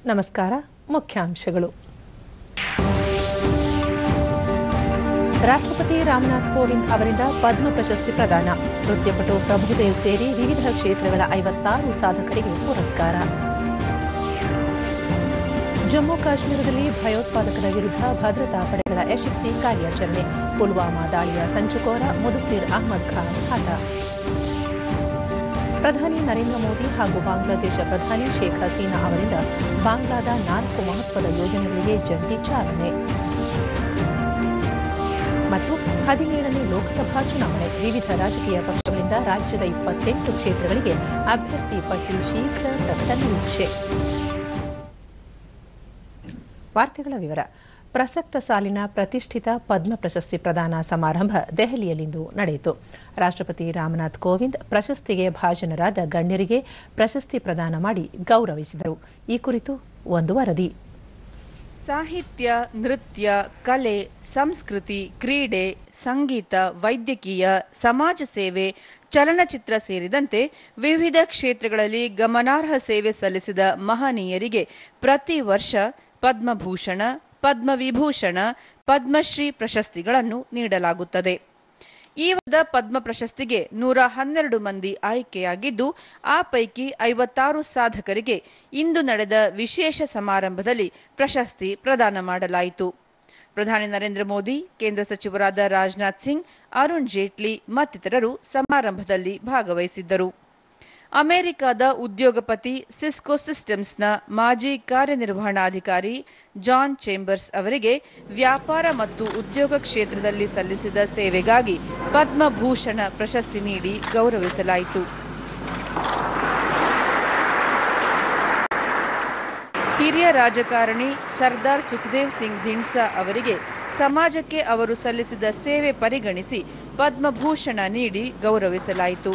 ನಮಸ್ಕಾರ ಮುಖ್ಯಾಂಶಗಳು ರಾಷ್ಟ್ರಪತಿ ರಾಮನಾಥ್ ಕೋವಿಂದ್ ಅವರಿಂದ ಪದ್ಮ ಪ್ರಶಸ್ತಿ ಪ್ರದಾನ ನೃತ್ಯಪಟು ಪ್ರಭುದೇವ್ ಸೇರಿ ವಿವಿಧ ಕ್ಷೇತ್ರಗಳ ಐವತ್ತಾರು ಸಾಧಕರಿಗೆ ಪುರಸ್ಕಾರ ಜಮ್ಮು ಕಾಶ್ಮೀರದಲ್ಲಿ ಭಯೋತ್ಪಾದಕರ ವಿರುದ್ಧ ಭದ್ರತಾ ಪಡೆಗಳ ಯಶಸ್ವಿ ಕಾರ್ಯಾಚರಣೆ ಪುಲ್ವಾಮಾ ದಾಳಿಯ ಸಂಚುಕೋರ ಮುದಸಿರ್ ಅಹ್ಮದ್ ಖಾನ್ ಹತ ಪ್ರಧಾನಿ ನರೇಂದ್ರ ಮೋದಿ ಹಾಗೂ ಬಾಂಗ್ಲಾದೇಶ ಪ್ರಧಾನಿ ಶೇಖ್ ಹಸೀನಾ ಅವರಿಂದ ಬಾಂಗ್ಲಾದ ನಾಲ್ಕು ಮಹತ್ವದ ಯೋಜನೆಗಳಿಗೆ ಜಂಟಿ ಚಾಲನೆ ಮತ್ತು ಹದಿನೇಳನೇ ಲೋಕಸಭಾ ಚುನಾವಣೆ ವಿವಿಧ ರಾಜಕೀಯ ಪಕ್ಷಗಳಿಂದ ರಾಜ್ಯದ ಇಪ್ಪತ್ತೆಂಟು ಕ್ಷೇತ್ರಗಳಿಗೆ ಅಭ್ಯರ್ಥಿ ಪಟ್ಟಿ ಶೀಘ್ರ ಪ್ರಕಟಣೆ ನಿರೀಕ್ಷೆ ವಾರ್ತೆಗಳ ವಿವರ ಪ್ರಸಕ್ತ ಸಾಲಿನ ಪ್ರತಿಷ್ಠಿತ ಪದ್ಮ ಪ್ರಶಸ್ತಿ ಪ್ರದಾನ ಸಮಾರಂಭ ದೆಹಲಿಯಲ್ಲಿಂದು ನಡೆಯಿತು ರಾಷ್ಟ್ರಪತಿ ರಾಮನಾಥ್ ಕೋವಿಂದ್ ಪ್ರಶಸ್ತಿಗೆ ಭಾಜನರಾದ ಗಣ್ಯರಿಗೆ ಪ್ರಶಸ್ತಿ ಪ್ರದಾನ ಮಾಡಿ ಗೌರವಿಸಿದರು ಈ ಕುರಿತು ಒಂದು ವರದಿ ಸಾಹಿತ್ಯ ನೃತ್ಯ ಕಲೆ ಸಂಸ್ಕೃತಿ ಕ್ರೀಡೆ ಸಂಗೀತ ವೈದ್ಯಕೀಯ ಸಮಾಜ ಸೇವೆ ಚಲನಚಿತ್ರ ಸೇರಿದಂತೆ ವಿವಿಧ ಕ್ಷೇತ್ರಗಳಲ್ಲಿ ಗಮನಾರ್ಹ ಸೇವೆ ಸಲ್ಲಿಸಿದ ಮಹನೀಯರಿಗೆ ಪ್ರತಿ ವರ್ಷ ಪದ್ಮಭೂಷಣ ಪದ್ಮವಿಭೂಷಣ ಪದ್ಮಶ್ರೀ ಪ್ರಶಸ್ತಿಗಳನ್ನು ನೀಡಲಾಗುತ್ತದೆ ಈ ವರ್ಷದ ಪದ್ಮ ಪ್ರಶಸ್ತಿಗೆ ನೂರ ಹನ್ನೆರಡು ಮಂದಿ ಆಯ್ಕೆಯಾಗಿದ್ದು ಆ ಪೈಕಿ ಐವತ್ತಾರು ಸಾಧಕರಿಗೆ ಇಂದು ನಡೆದ ವಿಶೇಷ ಸಮಾರಂಭದಲ್ಲಿ ಪ್ರಶಸ್ತಿ ಪ್ರದಾನ ಮಾಡಲಾಯಿತು ಪ್ರಧಾನಿ ನರೇಂದ್ರ ಮೋದಿ ಕೇಂದ್ರ ಸಚಿವರಾದ ರಾಜನಾಥ್ ಸಿಂಗ್ ಅರುಣ್ ಜೇಟ್ಲಿ ಮತ್ತಿತರರು ಸಮಾರಂಭದಲ್ಲಿ ಭಾಗವಹಿಸಿದ್ದರು ಅಮೆರಿಕದ ಉದ್ಯೋಗಪತಿ ಸಿಸ್ಕೋ ಸಿಸ್ಟಮ್ಸ್ನ ಮಾಜಿ ಕಾರ್ಯನಿರ್ವಹಣಾಧಿಕಾರಿ ಜಾನ್ ಚೇಂಬರ್ಸ್ ಅವರಿಗೆ ವ್ಯಾಪಾರ ಮತ್ತು ಉದ್ಯೋಗ ಕ್ಷೇತ್ರದಲ್ಲಿ ಸಲ್ಲಿಸಿದ ಸೇವೆಗಾಗಿ ಪದ್ಮಭೂಷಣ ಪ್ರಶಸ್ತಿ ನೀಡಿ ಗೌರವಿಸಲಾಯಿತು ಹಿರಿಯ ರಾಜಕಾರಣಿ ಸರ್ದಾರ್ ಸುಖದೇವ್ ಸಿಂಗ್ ಧಿಂಡ್ಸಾ ಅವರಿಗೆ ಸಮಾಜಕ್ಕೆ ಅವರು ಸಲ್ಲಿಸಿದ ಸೇವೆ ಪರಿಗಣಿಸಿ ಪದ್ಮಭೂಷಣ ನೀಡಿ ಗೌರವಿಸಲಾಯಿತು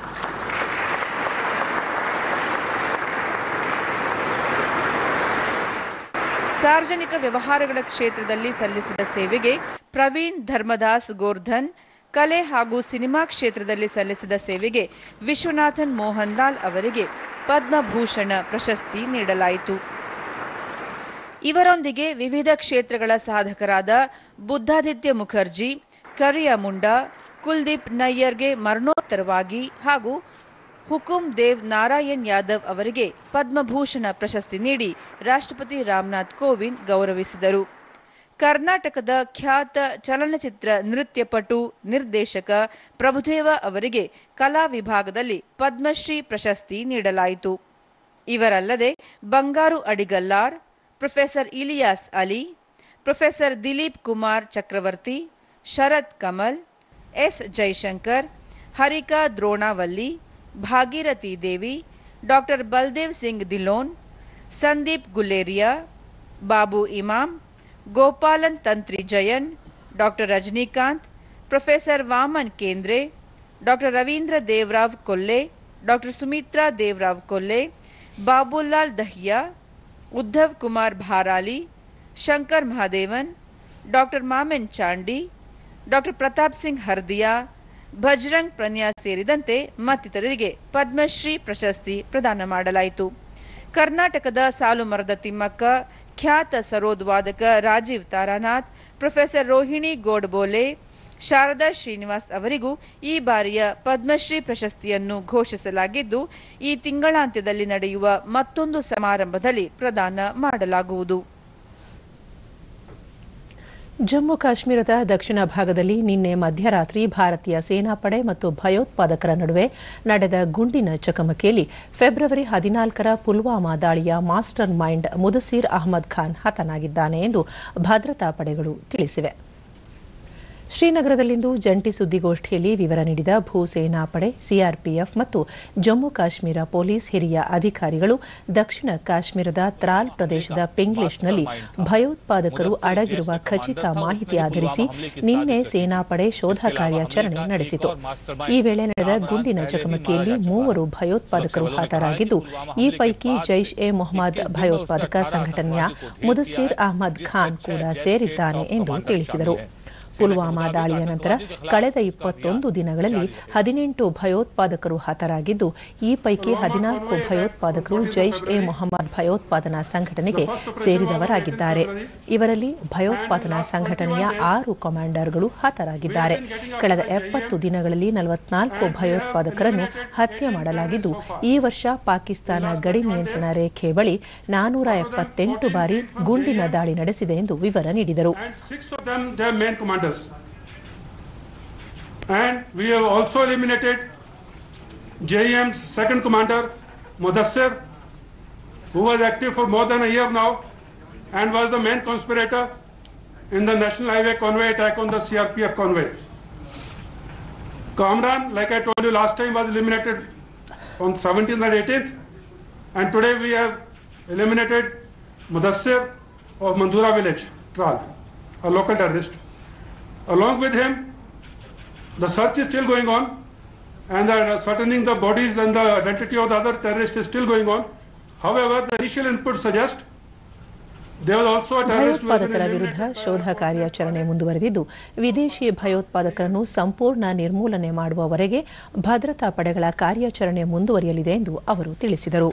ಸಾರ್ವಜನಿಕ ವ್ಯವಹಾರಗಳ ಕ್ಷೇತ್ರದಲ್ಲಿ ಸಲ್ಲಿಸಿದ ಸೇವೆಗೆ ಪ್ರವೀಣ್ ಧರ್ಮದಾಸ್ ಗೋರ್ಧನ್ ಕಲೆ ಹಾಗೂ ಸಿನಿಮಾ ಕ್ಷೇತ್ರದಲ್ಲಿ ಸಲ್ಲಿಸಿದ ಸೇವೆಗೆ ವಿಶ್ವನಾಥನ್ ಮೋಹನ್ ಲಾಲ್ ಅವರಿಗೆ ಪದ್ಮಭೂಷಣ ಪ್ರಶಸ್ತಿ ನೀಡಲಾಯಿತು ಇವರೊಂದಿಗೆ ವಿವಿಧ ಕ್ಷೇತ್ರಗಳ ಸಾಧಕರಾದ ಬುದ್ಧಾದಿತ್ಯ ಮುಖರ್ಜಿ ಕರಿಯಾ ಮುಂಡಾ ಕುಲ್ದೀಪ್ ನಯ್ಯರ್ಗೆ ಮರಣೋತ್ತರವಾಗಿ ಹಾಗೂ ಹುಕುಂ ದೇವ್ ನಾರಾಯಣ್ ಯಾದವ್ ಅವರಿಗೆ ಪದ್ಮಭೂಷಣ ಪ್ರಶಸ್ತಿ ನೀಡಿ ರಾಷ್ಟ್ರಪತಿ ರಾಮನಾಥ್ ಕೋವಿಂದ್ ಗೌರವಿಸಿದರು ಕರ್ನಾಟಕದ ಖ್ಯಾತ ಚಲನಚಿತ್ರ ನೃತ್ಯಪಟು ನಿರ್ದೇಶಕ ಪ್ರಭುದೇವ ಅವರಿಗೆ ಕಲಾ ವಿಭಾಗದಲ್ಲಿ ಪದ್ಮಶ್ರೀ ಪ್ರಶಸ್ತಿ ನೀಡಲಾಯಿತು ಇವರಲ್ಲದೆ Bangaru Adigalar professor Ilyas Ali professor Dilip Kumar Chakraborty Sharath Kamal S Jaishankar Harika Dronavalli Bhagirathi Devi doctor Baldev Singh Dhillon Sandeep Guleria Babu Imam Gopalan Tantri Jayan doctor Rajinikanth professor Waman Kendre doctor Ravindra Devrao Kolle doctor Sumitra Devrao Kolle Babulal Dahiya Uddhav Kumar Bharali Shankar Mahadevan doctor Mammen Chandy doctor Pratap Singh Hardia Bajrang Punia ಸೇರಿದಂತೆ ಮತ್ತಿತರರಿಗೆ ಪದ್ಮಶ್ರೀ ಪ್ರಶಸ್ತಿ ಪ್ರದಾನ ಮಾಡಲಾಯಿತು ಕರ್ನಾಟಕದ ಸಾಲುಮರದ ತಿಮ್ಮಕ್ಕ ಖ್ಯಾತ ಸರೋದ್ ವಾದಕ ರಾಜೀವ್ ತಾರಾನಾಥ್ ಪ್ರೊಫೆಸರ್ ರೋಹಿಣಿ ಗೋಡ್ಬೋಲೆ ಶಾರದಾ ಶ್ರೀನಿವಾಸ್ ಅವರಿಗೂ ಈ ಬಾರಿಯ ಪದ್ಮಶ್ರೀ ಪ್ರಶಸ್ತಿಯನ್ನು ಘೋಷಿಸಲಾಗಿದ್ದು ಈ ತಿಂಗಳಾಂತ್ಯದಲ್ಲಿ ನಡೆಯುವ ಮತ್ತೊಂದು ಸಮಾರಂಭದಲ್ಲಿ ಪ್ರದಾನ ಮಾಡಲಾಗುವುದು ಜಮ್ಮು ಕಾಶ್ಮೀರದ ದಕ್ಷಿಣ ಭಾಗದಲ್ಲಿ ನಿನ್ನೆ ಮಧ್ಯರಾತ್ರಿ ಭಾರತೀಯ ಸೇನಾಪಡೆ ಮತ್ತು ಭಯೋತ್ಪಾದಕರ ನಡುವೆ ನಡೆದ ಗುಂಡಿನ ಚಕಮಕಿಯಲ್ಲಿ ಫೆಬ್ರವರಿ ಹದಿನಾಲ್ಕರ ಪುಲ್ವಾಮಾ ದಾಳಿಯ ಮಾಸ್ಟರ್ ಮೈಂಡ್ ಮುದಸೀರ್ ಅಹ್ಮದ್ ಖಾನ್ ಹತನಾಗಿದ್ದಾನೆ ಎಂದು ಭದ್ರತಾ ಪಡೆಗಳು ತಿಳಿಸಿವೆ ಶ್ರೀನಗರದಲ್ಲಿಂದು ಜಂಟಿ ಸುದ್ದಿಗೋಷ್ಠಿಯಲ್ಲಿ ವಿವರ ನೀಡಿದ ಭೂಸೇನಾ ಪಡೆ ಸಿಆರ್ಪಿಎಫ್ ಮತ್ತು ಜಮ್ಮು ಕಾಶ್ಮೀರ ಪೊಲೀಸ್ ಹಿರಿಯ ಅಧಿಕಾರಿಗಳು ದಕ್ಷಿಣ ಕಾಶ್ಮೀರದ ತ್ರಾಲ್ ಪ್ರದೇಶದ ಪಿಂಗ್ಲಿಷ್ನಲ್ಲಿ ಭಯೋತ್ಪಾದಕರು ಅಡಗಿರುವ ಖಚಿತ ಮಾಹಿತಿ ಆಧರಿಸಿ ನಿನ್ನೆ ಸೇನಾಪಡೆ ಶೋಧ ಕಾರ್ಯಾಚರಣೆ ನಡೆಸಿತು ಈ ವೇಳೆ ನಡೆದ ಗುಂಡಿನ ಚಕಮಕಿಯಲ್ಲಿ ಮೂವರು ಭಯೋತ್ಪಾದಕರು ಹತರಾಗಿದ್ದು ಈ ಪೈಕಿ ಜೈಷ್ ಎ ಮೊಹಮ್ಮದ್ ಭಯೋತ್ಪಾದಕ ಸಂಘಟನೆಯ ಮುದಸೀರ್ ಅಹ್ಮದ್ ಖಾನ್ ಕೂಡ ಸೇರಿದ್ದಾನೆ ಎಂದು ತಿಳಿಸಿದರು ಪುಲ್ವಾಮಾ ದಾಳಿಯ ನಂತರ ಕಳೆದ ಇಪ್ಪತ್ತೊಂದು ದಿನಗಳಲ್ಲಿ ಹದಿನೆಂಟು ಭಯೋತ್ಪಾದಕರು ಹತರಾಗಿದ್ದು ಈ ಪೈಕಿ ಹದಿನಾಲ್ಕು ಭಯೋತ್ಪಾದಕರು ಜೈಷ್ ಎ ಮೊಹಮ್ಮದ್ ಭಯೋತ್ಪಾದನಾ ಸಂಘಟನೆಗೆ ಸೇರಿದವರಾಗಿದ್ದಾರೆ ಇವರಲ್ಲಿ ಭಯೋತ್ಪಾದನಾ ಸಂಘಟನೆಯ ಆರು ಕಮಾಂಡರ್ಗಳು ಹತರಾಗಿದ್ದಾರೆ ಕಳೆದ ಎಪ್ಪತ್ತು ದಿನಗಳಲ್ಲಿ ನಲವತ್ನಾಲ್ಕು ಭಯೋತ್ಪಾದಕರನ್ನು ಹತ್ಯೆ ಮಾಡಲಾಗಿದ್ದು ಈ ವರ್ಷ ಪಾಕಿಸ್ತಾನ ಗಡಿ ನಿಯಂತ್ರಣ ರೇಖೆ ಬಳಿ ನಾನೂರ ಎಪ್ಪತ್ತೆಂಟು ಬಾರಿ ಗುಂಡಿನ ದಾಳಿ ನಡೆಸಿದೆ ಎಂದು ವಿವರ ನೀಡಿದರು and six of them their main commanders. And we have also eliminated JEM's second commander, Mudassir, who was active for more than a year now and was the main conspirator in the National Highway convoy attack on the CRPF convoy. Kamran, like I told you last time, was eliminated on 17th and 18th, and today we have eliminated Mudassir of Mandura village, Tral, a local terrorist. Along with him, the search is still going on, and the ascertaining the bodies and the identity of the other terrorists is still going on. However, the initial input suggests there was also a terrorist who has been ಭಯೋತ್ಪಾದಕರ ವಿರುದ್ಧ eliminated. ಶೋಧ ಕಾರ್ಯಾಚರಣೆ ಮುಂದುವರೆದಿದ್ದು ವಿದೇಶಿ ಭಯೋತ್ಪಾದಕರನ್ನು ಸಂಪೂರ್ಣ ನಿರ್ಮೂಲನೆ ಮಾಡುವವರೆಗೆ ಭದ್ರತಾ ಪಡೆಗಳ ಕಾರ್ಯಾಚರಣೆ ಮುಂದುವರಿಯಲಿದೆ ಎಂದು ಅವರು ತಿಳಿಸಿದರು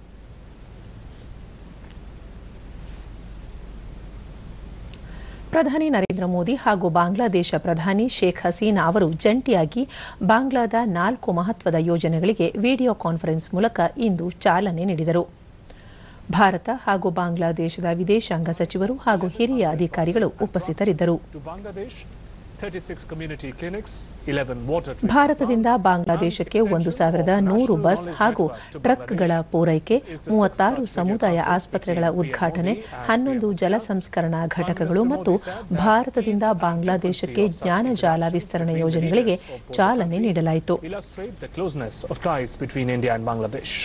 ಪ್ರಧಾನಿ ನರೇಂದ್ರ ಮೋದಿ ಹಾಗೂ ಬಾಂಗ್ಲಾದೇಶ ಪ್ರಧಾನಿ ಶೇಖ್ ಹಸೀನಾ ಅವರು ಜಂಟಿಯಾಗಿ ಬಾಂಗ್ಲಾದ ನಾಲ್ಕು ಮಹತ್ವದ ಯೋಜನೆಗಳಿಗೆ ವಿಡಿಯೋ ಕಾನ್ಫರೆನ್ಸ್ ಮೂಲಕ ಇಂದು ಚಾಲನೆ ನೀಡಿದರು ಭಾರತ ಹಾಗೂ ಬಾಂಗ್ಲಾದೇಶದ ವಿದೇಶಾಂಗ ಸಚಿವರು ಹಾಗೂ ಹಿರಿಯ ಅಧಿಕಾರಿಗಳು ಉಪಸ್ಥಿತರಿದ್ದರು to Bangladesh, 36 community clinics, 11 water treatment ಭಾರತದಿಂದ plants, ಬಾಂಗ್ಲಾದೇಶಕ್ಕೆ and ಒಂದು extension ಸಾವಿರದ of ನೂರು national ಬಸ್ knowledge ಹಾಗೂ network to ಟ್ರಕ್ಗಳ Bangladesh. ಪೂರೈಕೆ This is the ಮೂವತ್ತಾರು first ಸಮುದಾಯ video ಆಸ್ಪತ್ರೆಗಳ conference ಉದ್ಘಾಟನೆ between PM ಹನ್ನೊಂದು Modi and ಜಲ PM ಸಂಸ್ಕರಣಾ Prime ಘಟಕಗಳು Minister ಮತ್ತು Modi said that ಭಾರತದಿಂದ these ಬಾಂಗ್ಲಾದೇಶಕ್ಕೆ activities of ಜ್ಞಾನ South ಜಾಲ Asian ವಿಸ್ತರಣೆ between the ಯೋಜನೆಗಳಿಗೆ leaders of both ಚಾಲನೆ countries ನೀಡಲಾಯಿತು Illustrate the closeness of ties between India and Bangladesh.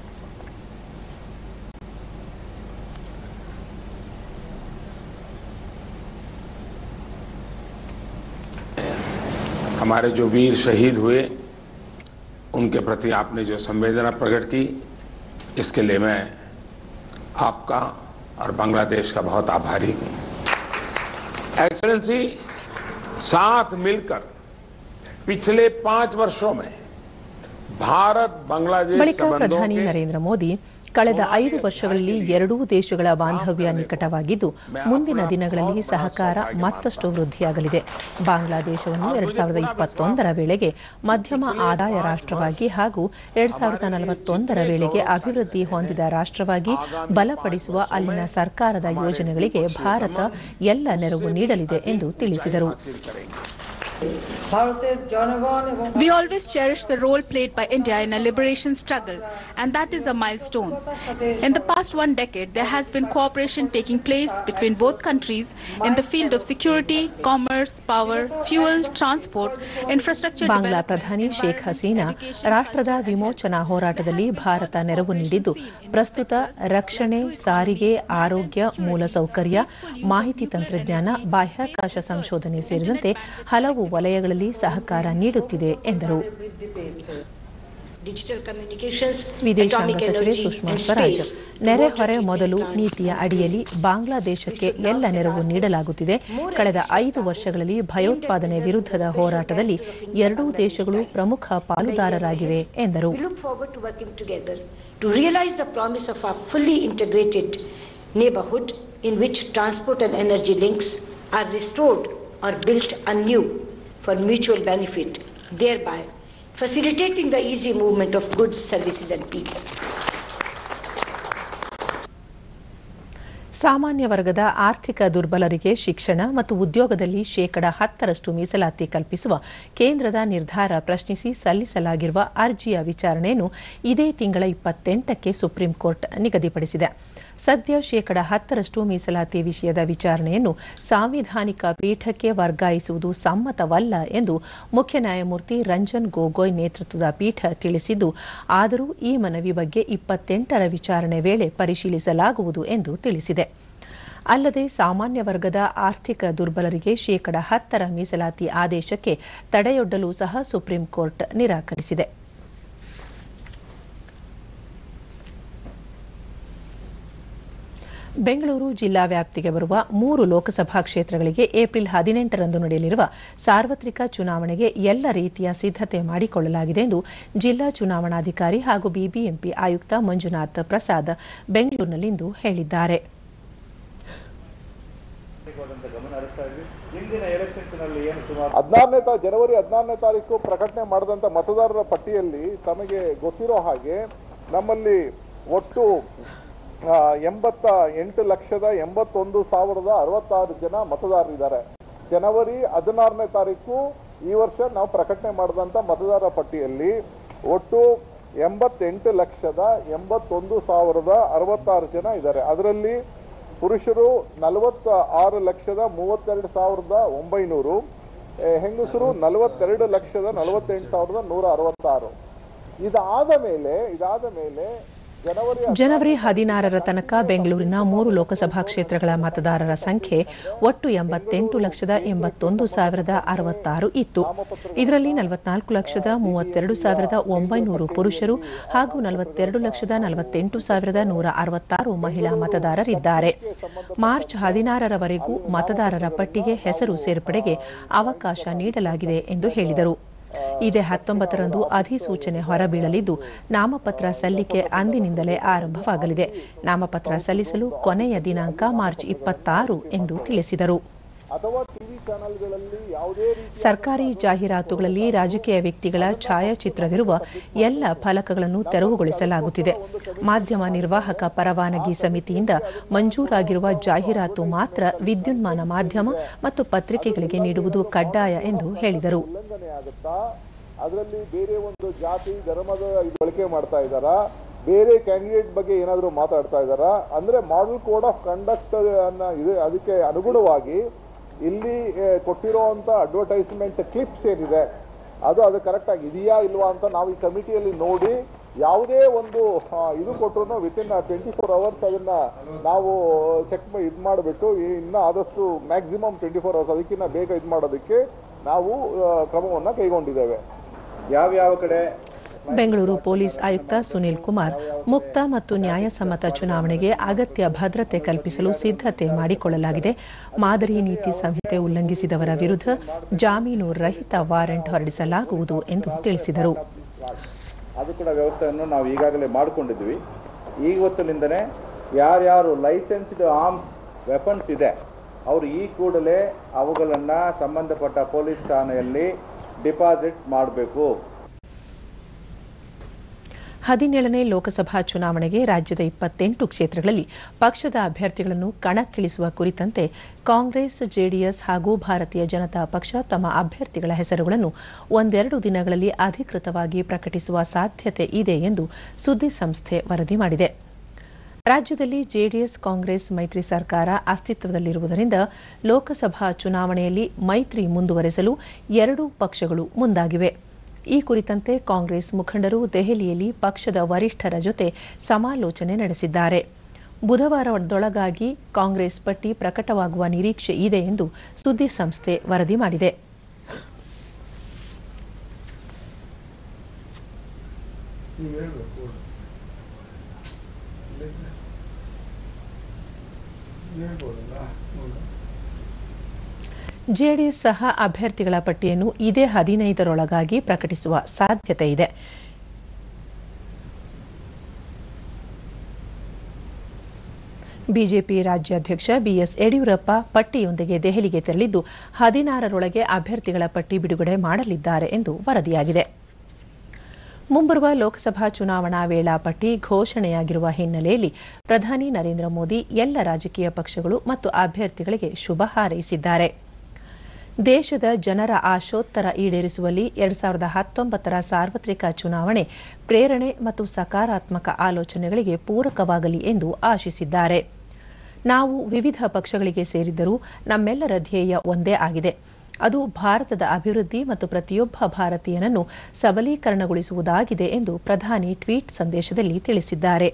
हमारे जो वीर शहीद हुए उनके प्रति आपने जो संवेदना प्रकट की इसके लिए मैं आपका और बांग्लादेश का बहुत आभारी हूं एक्सलेंसी साथ मिलकर पिछले पांच वर्षों में भारत बांग्लादेश ಬಳಿಕ संबंधों ಪ್ರಧಾನಿ के ನರೇಂದ್ರ ಮೋದಿ ಕಳೆದ ಐದು ವರ್ಷಗಳಲ್ಲಿ ಎರಡೂ ದೇಶಗಳ ಬಾಂಧವ್ಯ ನಿಕಟವಾಗಿದ್ದು ಮುಂದಿನ ದಿನಗಳಲ್ಲಿ ಸಹಕಾರ ಮತ್ತಷ್ಟು ವೃದ್ಧಿಯಾಗಲಿದೆ ಬಾಂಗ್ಲಾದೇಶವನ್ನು ಎರಡ್ ಸಾವಿರದ ಇಪ್ಪತ್ತೊಂದರ ವೇಳೆಗೆ ಮಧ್ಯಮ ಆದಾಯ ರಾಷ್ಟ್ರವಾಗಿ ಹಾಗೂ ಎರಡ್ ಸಾವಿರದ ನಲವತ್ತೊಂದರ ವೇಳೆಗೆ ಅಭಿವೃದ್ಧಿ ಹೊಂದಿದ ರಾಷ್ಟ್ರವಾಗಿ ಬಲಪಡಿಸುವ ಅಲ್ಲಿನ ಸರ್ಕಾರದ ಯೋಜನೆಗಳಿಗೆ ಭಾರತ ಎಲ್ಲ ನೆರವು ನೀಡಲಿದೆ ಎಂದು ತಿಳಿಸಿದರು ভারতের জনগণ এবং We always cherish the role played by India in a liberation struggle, and that is a milestone. In the past one decade, there has been cooperation taking place between both countries in the field of security, commerce, power, fuel, transport, infrastructure Bangla development, ಪ್ರಧಾನಿ Sheikh environment, Hasina education, ರಾಷ್ಟ್ರದ culture, and ವಿಮೋಚನಾ ಹೋರಾಟದಲ್ಲಿ ಭಾರತ ನೆರವು ನೀಡಿದ್ದು ಪ್ರಸ್ತುತ ರಕ್ಷಣೆ ಸಾರಿಗೆ ಆರೋಗ್ಯ ಮೂಲಸೌಕರ್ಯ ಮಾಹಿತಿ ತಂತ್ರಜ್ಞಾನ ಬಾಹ್ಯಾಕಾಶ ಸಂಶೋಧನೆ ಸೇರಿದಂತೆ ಹಲವು ವಲಯಗಳಲ್ಲಿ ಸಹಕಾರ ನೀಡುತ್ತಿದೆ ಎಂದರು বৃদ্ধি পেয়েছে digital communications, ವಿದೇಶಾಂಗ atomic ಸಚಿವೆ energy Sushma and Swaraj space. ನೆರೆಹೊರೆ ಮೊದಲು ನೀತಿಯ ಅಡಿಯಲ್ಲಿ ಬಾಂಗ್ಲಾದೇಶಕ್ಕೆ ಎಲ್ಲ ನೆರವು ನೀಡಲಾಗುತ್ತಿದೆ ಕಳೆದ ಐದು ವರ್ಷಗಳಲ್ಲಿ ಭಯೋತ್ಪಾದನೆ ವಿರುದ್ಧದ ಹೋರಾಟದಲ್ಲಿ ಎರಡೂ ದೇಶಗಳು ಪ್ರಮುಖ ಪಾಲುದಾರರಾಗಿವೆ ಎಂದರು We look forward to working together to realize the promise of our fully integrated neighborhood in which transport and energy links are restored or built anew for mutual benefit, thereby facilitating the easy movement of goods, services and people. ಸಾಮಾನ್ಯ ವರ್ಗದ ಆರ್ಥಿಕ ದುರ್ಬಲರಿಗೆ ಶಿಕ್ಷಣ ಮತ್ತು ಉದ್ಯೋಗದಲ್ಲಿ ಶೇಕಡ ಹತ್ತರಷ್ಟು ಮೀಸಲಾತಿ ಕಲ್ಪಿಸುವ ಕೇಂದ್ರದ ನಿರ್ಧಾರ ಪ್ರಶ್ನಿಸಿ ಸಲ್ಲಿಸಲಾಗಿರುವ ಅರ್ಜಿಯ ವಿಚಾರಣೆಯನ್ನು ಇದೇ ತಿಂಗಳ ಇಪ್ಪತ್ತೆಂಟಕ್ಕೆ ಸುಪ್ರೀಂ ಕೋರ್ಟ್ ನಿಗದಿಪಡಿಸಿದೆ ಸದ್ಯ ಶೇಕಡ ಹತ್ತರಷ್ಟು ಮೀಸಲಾತಿ ವಿಷಯದ ವಿಚಾರಣೆಯನ್ನು ಸಾಂವಿಧಾನಿಕ ಪೀಠಕ್ಕೆ ವರ್ಗಾಯಿಸುವುದು ಸಮ್ಮತವಲ್ಲ ಎಂದು ಮುಖ್ಯ ನ್ಯಾಯಮೂರ್ತಿ ರಂಜನ್ ಗೊಗೊಯ್ ನೇತೃತ್ವದ ಪೀಠ ತಿಳಿಸಿದ್ದು ಆದರೂ ಈ ಮನವಿ ಬಗ್ಗೆ ಇಪ್ಪತ್ತೆಂಟರ ವಿಚಾರಣೆ ವೇಳೆ ಪರಿಶೀಲಿಸಲಾಗುವುದು ಎಂದು ತಿಳಿಸಿದೆ ಅಲ್ಲದೆ ಸಾಮಾನ್ಯ ವರ್ಗದ ಆರ್ಥಿಕ ದುರ್ಬಲರಿಗೆ ಶೇಕಡ ಹತ್ತರ ಮೀಸಲಾತಿ ಆದೇಶಕ್ಕೆ ತಡೆಯೊಡ್ಡಲು ಸಹ ಸುಪ್ರೀಂ ಕೋರ್ಟ್ ನಿರಾಕರಿಸಿದೆ ಬೆಂಗಳೂರು ಜಿಲ್ಲಾ ವ್ಯಾಪ್ತಿಗೆ ಬರುವ ಮೂರು ಲೋಕಸಭಾ ಕ್ಷೇತ್ರಗಳಿಗೆ ಏಪ್ರಿಲ್ ಹದಿನೆಂಟರಂದು ನಡೆಯಲಿರುವ ಸಾರ್ವತ್ರಿಕ ಚುನಾವಣೆಗೆ ಎಲ್ಲ ರೀತಿಯ ಸಿದ್ದತೆ ಮಾಡಿಕೊಳ್ಳಲಾಗಿದೆ ಎಂದು ಜಿಲ್ಲಾ ಚುನಾವಣಾಧಿಕಾರಿ ಹಾಗೂ ಬಿಬಿಎಂಪಿ ಆಯುಕ್ತ ಮಂಜುನಾಥ್ ಪ್ರಸಾದ್ ಬೆಂಗಳೂರಿನಲ್ಲಿಂದು ಹೇಳಿದ್ದಾರೆ ಹದಿನಾರನೇ ತಾ ಜನವರಿ ಹದಿನಾರನೇ ತಾರೀಕು ಪ್ರಕಟಣೆ ಮಾಡಿದಂತ ಮತದಾರರ ಪಟ್ಟಿಯಲ್ಲಿ ತಮಗೆ ಗೊತ್ತಿರೋ ಹಾಗೆ ನಮ್ಮಲ್ಲಿ ಒಟ್ಟು ಆ, ಎಂಬತ್ತ ಎಂಟು ಲಕ್ಷದ ಎಂಬತ್ತೊಂದು ಸಾವಿರದ ಅರವತ್ತಾರು ಜನ ಮತದಾರರಿದ್ದಾರೆ ಜನವರಿ ಹದಿನಾರನೇ ತಾರೀಕು ಈ ವರ್ಷ ನಾವು ಪ್ರಕಟಣೆ ಮಾಡಿದಂತ ಮತದಾರರ ಪಟ್ಟಿಯಲ್ಲಿ ಒಟ್ಟು ಎಂಬತ್ತೆಂಟು ಲಕ್ಷದ ಎಂಬತ್ತೊಂದು ಸಾವಿರದ ಅರವತ್ತಾರು ಜನ ಇದ್ದಾರೆ ಅದರಲ್ಲಿ ಪುರುಷರು ನಲವತ್ತ ಆರು ಲಕ್ಷದ ಮೂವತ್ತೆರಡು ಸಾವಿರದ ಒಂಬೈನೂರು ಎ, ಹೆಂಗಸರು ನಲವತ್ತೆರಡು ಲಕ್ಷದ ನಲವತ್ತೆಂಟು ಸಾವಿರದ ನೂರ ಅರವತ್ತಾರು ಇದಾದ ಮೇಲೆ ಇದಾದ ಮೇಲೆ ಜನವರಿ ಜನವರಿ ಹದಿನಾರರ ತನಕ ಬೆಂಗಳೂರಿನ ಮೂರು ಲೋಕಸಭಾ ಕ್ಷೇತ್ರಗಳ ಮತದಾರರ ಸಂಖ್ಯೆ ಒಟ್ಟು ಎಂಬತ್ತೆಂಟು ಲಕ್ಷದ ಎಂಬತ್ತೊಂದು ಸಾವಿರದ ಅರವತ್ತಾರು ಇತ್ತು ಇದರಲ್ಲಿ ನಲವತ್ನಾಲ್ಕು ಲಕ್ಷದ ಮೂವತ್ತೆರಡು ಸಾವಿರದ ಒಂಬೈನೂರು ಪುರುಷರು ಹಾಗೂ ನಲವತ್ತೆರಡು ಲಕ್ಷದ ನಲವತ್ತೆಂಟು ಸಾವಿರದ ನೂರ ಅರವತ್ತಾರು ಮಹಿಳಾ ಮತದಾರರಿದ್ದಾರೆ ಮಾರ್ಚ್ ಹದಿನಾರರವರೆಗೂ ಮತದಾರರ ಪಟ್ಟಿಗೆ ಹೆಸರು ಸೇರ್ಪಡೆಗೆ ಅವಕಾಶ ನೀಡಲಾಗಿದೆ ಎಂದು ಹೇಳಿದರು ಇದೇ ಹತ್ತೊಂಬತ್ತರಂದು ಅಧಿಸೂಚನೆ ಹೊರಬೀಳಲಿದ್ದು ನಾಮಪತ್ರ ಸಲ್ಲಿಕೆ ಅಂದಿನಿಂದಲೇ ಆರಂಭವಾಗಲಿದೆ ನಾಮಪತ್ರ ಸಲ್ಲಿಸಲು ಕೊನೆಯ ದಿನಾಂಕ ಮಾರ್ಚ್ ಇಪ್ಪತ್ತಾರು ಎಂದು ತಿಳಿಸಿದರು ಅಥವಾ ಟಿವಿ ಚಾನೆಲ್ಗಳಲ್ಲಿ ಯಾವುದೇ ರೀತಿ ಸರ್ಕಾರಿ ಜಾಹೀರಾತುಗಳಲ್ಲಿ ರಾಜಕೀಯ ವ್ಯಕ್ತಿಗಳ ಛಾಯಾಚಿತ್ರವಿರುವ ಎಲ್ಲ ಫಲಕಗಳನ್ನು ತೆರವುಗೊಳಿಸಲಾಗುತ್ತಿದೆ ಮಾಧ್ಯಮ ನಿರ್ವಾಹಕ ಪರವಾನಗಿ ಸಮಿತಿಯಿಂದ ಮಂಜೂರಾಗಿರುವ ಜಾಹೀರಾತು ಮಾತ್ರ ವಿದ್ಯುನ್ಮಾನ ಮಾಧ್ಯಮ ಮತ್ತು ಪತ್ರಿಕೆಗಳಿಗೆ ನೀಡುವುದು ಕಡ್ಡಾಯ ಎಂದು ಹೇಳಿದರು ಉಲ್ಲಂಘನೆ ಆಗುತ್ತಾ ಅದರಲ್ಲಿ ಬೇರೆ ಒಂದು ಜಾತಿ ಧರ್ಮದ ಇದು ಬಳಕೆ ಮಾಡ್ತಾ ಇದ್ದಾರಾ ಬೇರೆ ಕ್ಯಾಂಡಿಡೇಟ್ ಬಗ್ಗೆ ಏನಾದರೂ ಮಾತಾಡ್ತಾ ಇದ್ದಾರಾ ಅಂದ್ರೆ ಮಾಡೆಲ್ ಕೋಡ್ ಆಫ್ ಕಂಡಕ್ಟ್ ಅನ್ನ ಇದೆ ಅದಕ್ಕೆ ಅನುಗುಣವಾಗಿ ಇಲ್ಲಿ ಆ, ಕೊಟ್ಟಿರುವಂತ ಅಡ್ವರ್ಟೈಸ್ಮೆಂಟ್ ಕ್ಲಿಪ್ಸ್ ಏನಿದೆ ಅದು ಅದು ಕರೆಕ್ಟ್ ಆಗಿ ಇದೆಯಾ ಇಲ್ವಾ ಅಂತ ನಾವು ಈ ಕಮಿಟಿಯಲ್ಲಿ ನೋಡಿ ಯಾವುದೇ ಒಂದು ಆ, ಇದು ಕೊಟ್ಟರು with in twenty four hours ಅದನ್ನ ನಾವು ಚೆಕ್ ಇದು ಮಾಡಿಬಿಟ್ಟು ಇನ್ನ ಆದಷ್ಟು ಮ್ಯಾಕ್ಸಿಮಮ್ ಟ್ವೆಂಟಿ ಫೋರ್ ಅವರ್ಸ್ ಅದಕ್ಕಿಂತ ಬೇಗ ಇದು ಮಾಡೋದಕ್ಕೆ ನಾವು ಆ, ಕ್ರಮವನ್ನ ಕೈಗೊಂಡಿದ್ದೇವೆ ಯಾವ್ಯಾವ ಕಡೆ ಬೆಂಗಳೂರು ಪೊಲೀಸ್ ಆಯುಕ್ತ ಸುನೀಲ್ ಕುಮಾರ್ ಮುಕ್ತ ಮತ್ತು ನ್ಯಾಯಸಮ್ಮತ ಚುನಾವಣೆಗೆ ಅಗತ್ಯ ಭದ್ರತೆ ಕಲ್ಪಿಸಲು ಸಿದ್ದತೆ ಮಾಡಿಕೊಳ್ಳಲಾಗಿದೆ ಮಾದರಿ ನೀತಿ ಸಂಹಿತೆ ಉಲ್ಲಂಘಿಸಿದವರ ವಿರುದ್ಧ ಜಾಮೀನು ರಹಿತ ವಾರೆಂಟ್ ಹೊರಡಿಸಲಾಗುವುದು ಎಂದು ತಿಳಿಸಿದರು ಅದು ಕೂಡ ವ್ಯವಸ್ಥೆಯನ್ನು ನಾವು ಈಗಾಗಲೇ ಮಾಡಿಕೊಂಡಿದ್ವಿ ಇವತ್ತಿನಿಂದನೇ ಯಾರ್ಯಾರು ಲೈಸೆನ್ಸ್ಡ್ ಆರ್ಮ್ಸ್ ವೆಪನ್ಸ್ ಇದೆ ಅವರು ಈ ಕೂಡಲೇ ಅವುಗಳನ್ನ ಸಂಬಂಧಪಟ್ಟ ಪೊಲೀಸ್ ಠಾಣೆಯಲ್ಲಿ ಡಿಪಾಸಿಟ್ ಮಾಡಬೇಕು ಹದಿನೇಳನೇ ಲೋಕಸಭಾ ಚುನಾವಣೆಗೆ ರಾಜ್ಯದ ಇಪ್ಪತ್ತೆಂಟು ಕ್ಷೇತ್ರಗಳಲ್ಲಿ ಪಕ್ಷದ ಅಭ್ಯರ್ಥಿಗಳನ್ನು ಕಣಕ್ಕಿಳಿಸುವ ಕುರಿತಂತೆ ಕಾಂಗ್ರೆಸ್ ಜೆಡಿಎಸ್ ಹಾಗೂ ಭಾರತೀಯ ಜನತಾ ಪಕ್ಷ ತಮ್ಮ ಅಭ್ಯರ್ಥಿಗಳ ಹೆಸರುಗಳನ್ನು ಒಂದೆರಡು ದಿನಗಳಲ್ಲಿ ಅಧಿಕೃತವಾಗಿ ಪ್ರಕಟಿಸುವ ಸಾಧ್ಯತೆ ಇದೆ ಎಂದು ಸುದ್ದಿ ಸಂಸ್ಥೆ ವರದಿ ಮಾಡಿದೆ ರಾಜ್ಯದಲ್ಲಿ ಜೆಡಿಎಸ್ ಕಾಂಗ್ರೆಸ್ ಮೈತ್ರಿ ಸರ್ಕಾರ ಅಸ್ತಿತ್ವದಲ್ಲಿರುವುದರಿಂದ ಲೋಕಸಭಾ ಚುನಾವಣೆಯಲ್ಲಿ ಮೈತ್ರಿ ಮುಂದುವರೆಸಲು ಎರಡೂ ಪಕ್ಷಗಳು ಮುಂದಾಗಿವೆ ಈ ಕುರಿತಂತೆ ಕಾಂಗ್ರೆಸ್ ಮುಖಂಡರು ದೆಹಲಿಯಲ್ಲಿ ಪಕ್ಷದ ವರಿಷ್ಠರ ಜೊತೆ ಸಮಾಲೋಚನೆ ನಡೆಸಿದ್ದಾರೆ ಬುಧವಾರದೊಳಗಾಗಿ ಕಾಂಗ್ರೆಸ್ ಪಟ್ಟಿ ಪ್ರಕಟವಾಗುವ ನಿರೀಕ್ಷೆ ಇದೆ ಎಂದು ಸುದ್ದಿ ಸಂಸ್ಥೆ ವರದಿ ಮಾಡಿದೆ ಜೆಡಿಎಸ್ ಸಹ ಅಭ್ಯರ್ಥಿಗಳ ಪಟ್ಟಿಯನ್ನು ಇದೇ ಹದಿನೈದರೊಳಗಾಗಿ ಪ್ರಕಟಿಸುವ ಸಾಧ್ಯತೆ ಇದೆ ಬಿಜೆಪಿ ರಾಜ್ಯಾಧ್ಯಕ್ಷ ಬಿಎಸ್ ಯಡಿಯೂರಪ್ಪ ಪಟ್ಟಿಯೊಂದಿಗೆ ದೆಹಲಿಗೆ ತೆರಳಿದ್ದು ಹದಿನಾರರೊಳಗೆ ಅಭ್ಯರ್ಥಿಗಳ ಪಟ್ಟಿ ಬಿಡುಗಡೆ ಮಾಡಲಿದ್ದಾರೆ ಎಂದು ವರದಿಯಾಗಿದೆ ಮುಂಬರುವ ಲೋಕಸಭಾ ಚುನಾವಣಾ ವೇಳಾಪಟ್ಟಿ ಘೋಷಣೆಯಾಗಿರುವ ಹಿನ್ನೆಲೆಯಲ್ಲಿ ಪ್ರಧಾನಿ ನರೇಂದ್ರ ಮೋದಿ ಎಲ್ಲ ರಾಜಕೀಯ ಪಕ್ಷಗಳು ಮತ್ತು ಅಭ್ಯರ್ಥಿಗಳಿಗೆ ಶುಭ ಹಾರೈಸಿದ್ದಾರೆ ದೇಶದ ಜನರ ಆಶೋತ್ತರ ಈಡೇರಿಸುವಲ್ಲಿ ಎರಡ್ ಸಾವಿರದ ಹತ್ತೊಂಬತ್ತರ ಸಾರ್ವತ್ರಿಕ ಚುನಾವಣೆ ಪ್ರೇರಣೆ ಮತ್ತು ಸಕಾರಾತ್ಮಕ ಆಲೋಚನೆಗಳಿಗೆ ಪೂರಕವಾಗಲಿ ಎಂದು ಆಶಿಸಿದ್ದಾರೆ ನಾವು ವಿವಿಧ ಪಕ್ಷಗಳಿಗೆ ಸೇರಿದ್ದರೂ ನಮ್ಮೆಲ್ಲರ ಧ್ಯೇಯ ಒಂದೇ ಆಗಿದೆ ಅದು ಭಾರತದ ಅಭಿವೃದ್ಧಿ ಮತ್ತು ಪ್ರತಿಯೊಬ್ಬ ಭಾರತೀಯನನ್ನು ಸಬಲೀಕರಣಗೊಳಿಸುವುದಾಗಿದೆ ಎಂದು ಪ್ರಧಾನಿ ಟ್ವೀಟ್ ಸಂದೇಶದಲ್ಲಿ ತಿಳಿಸಿದ್ದಾರೆ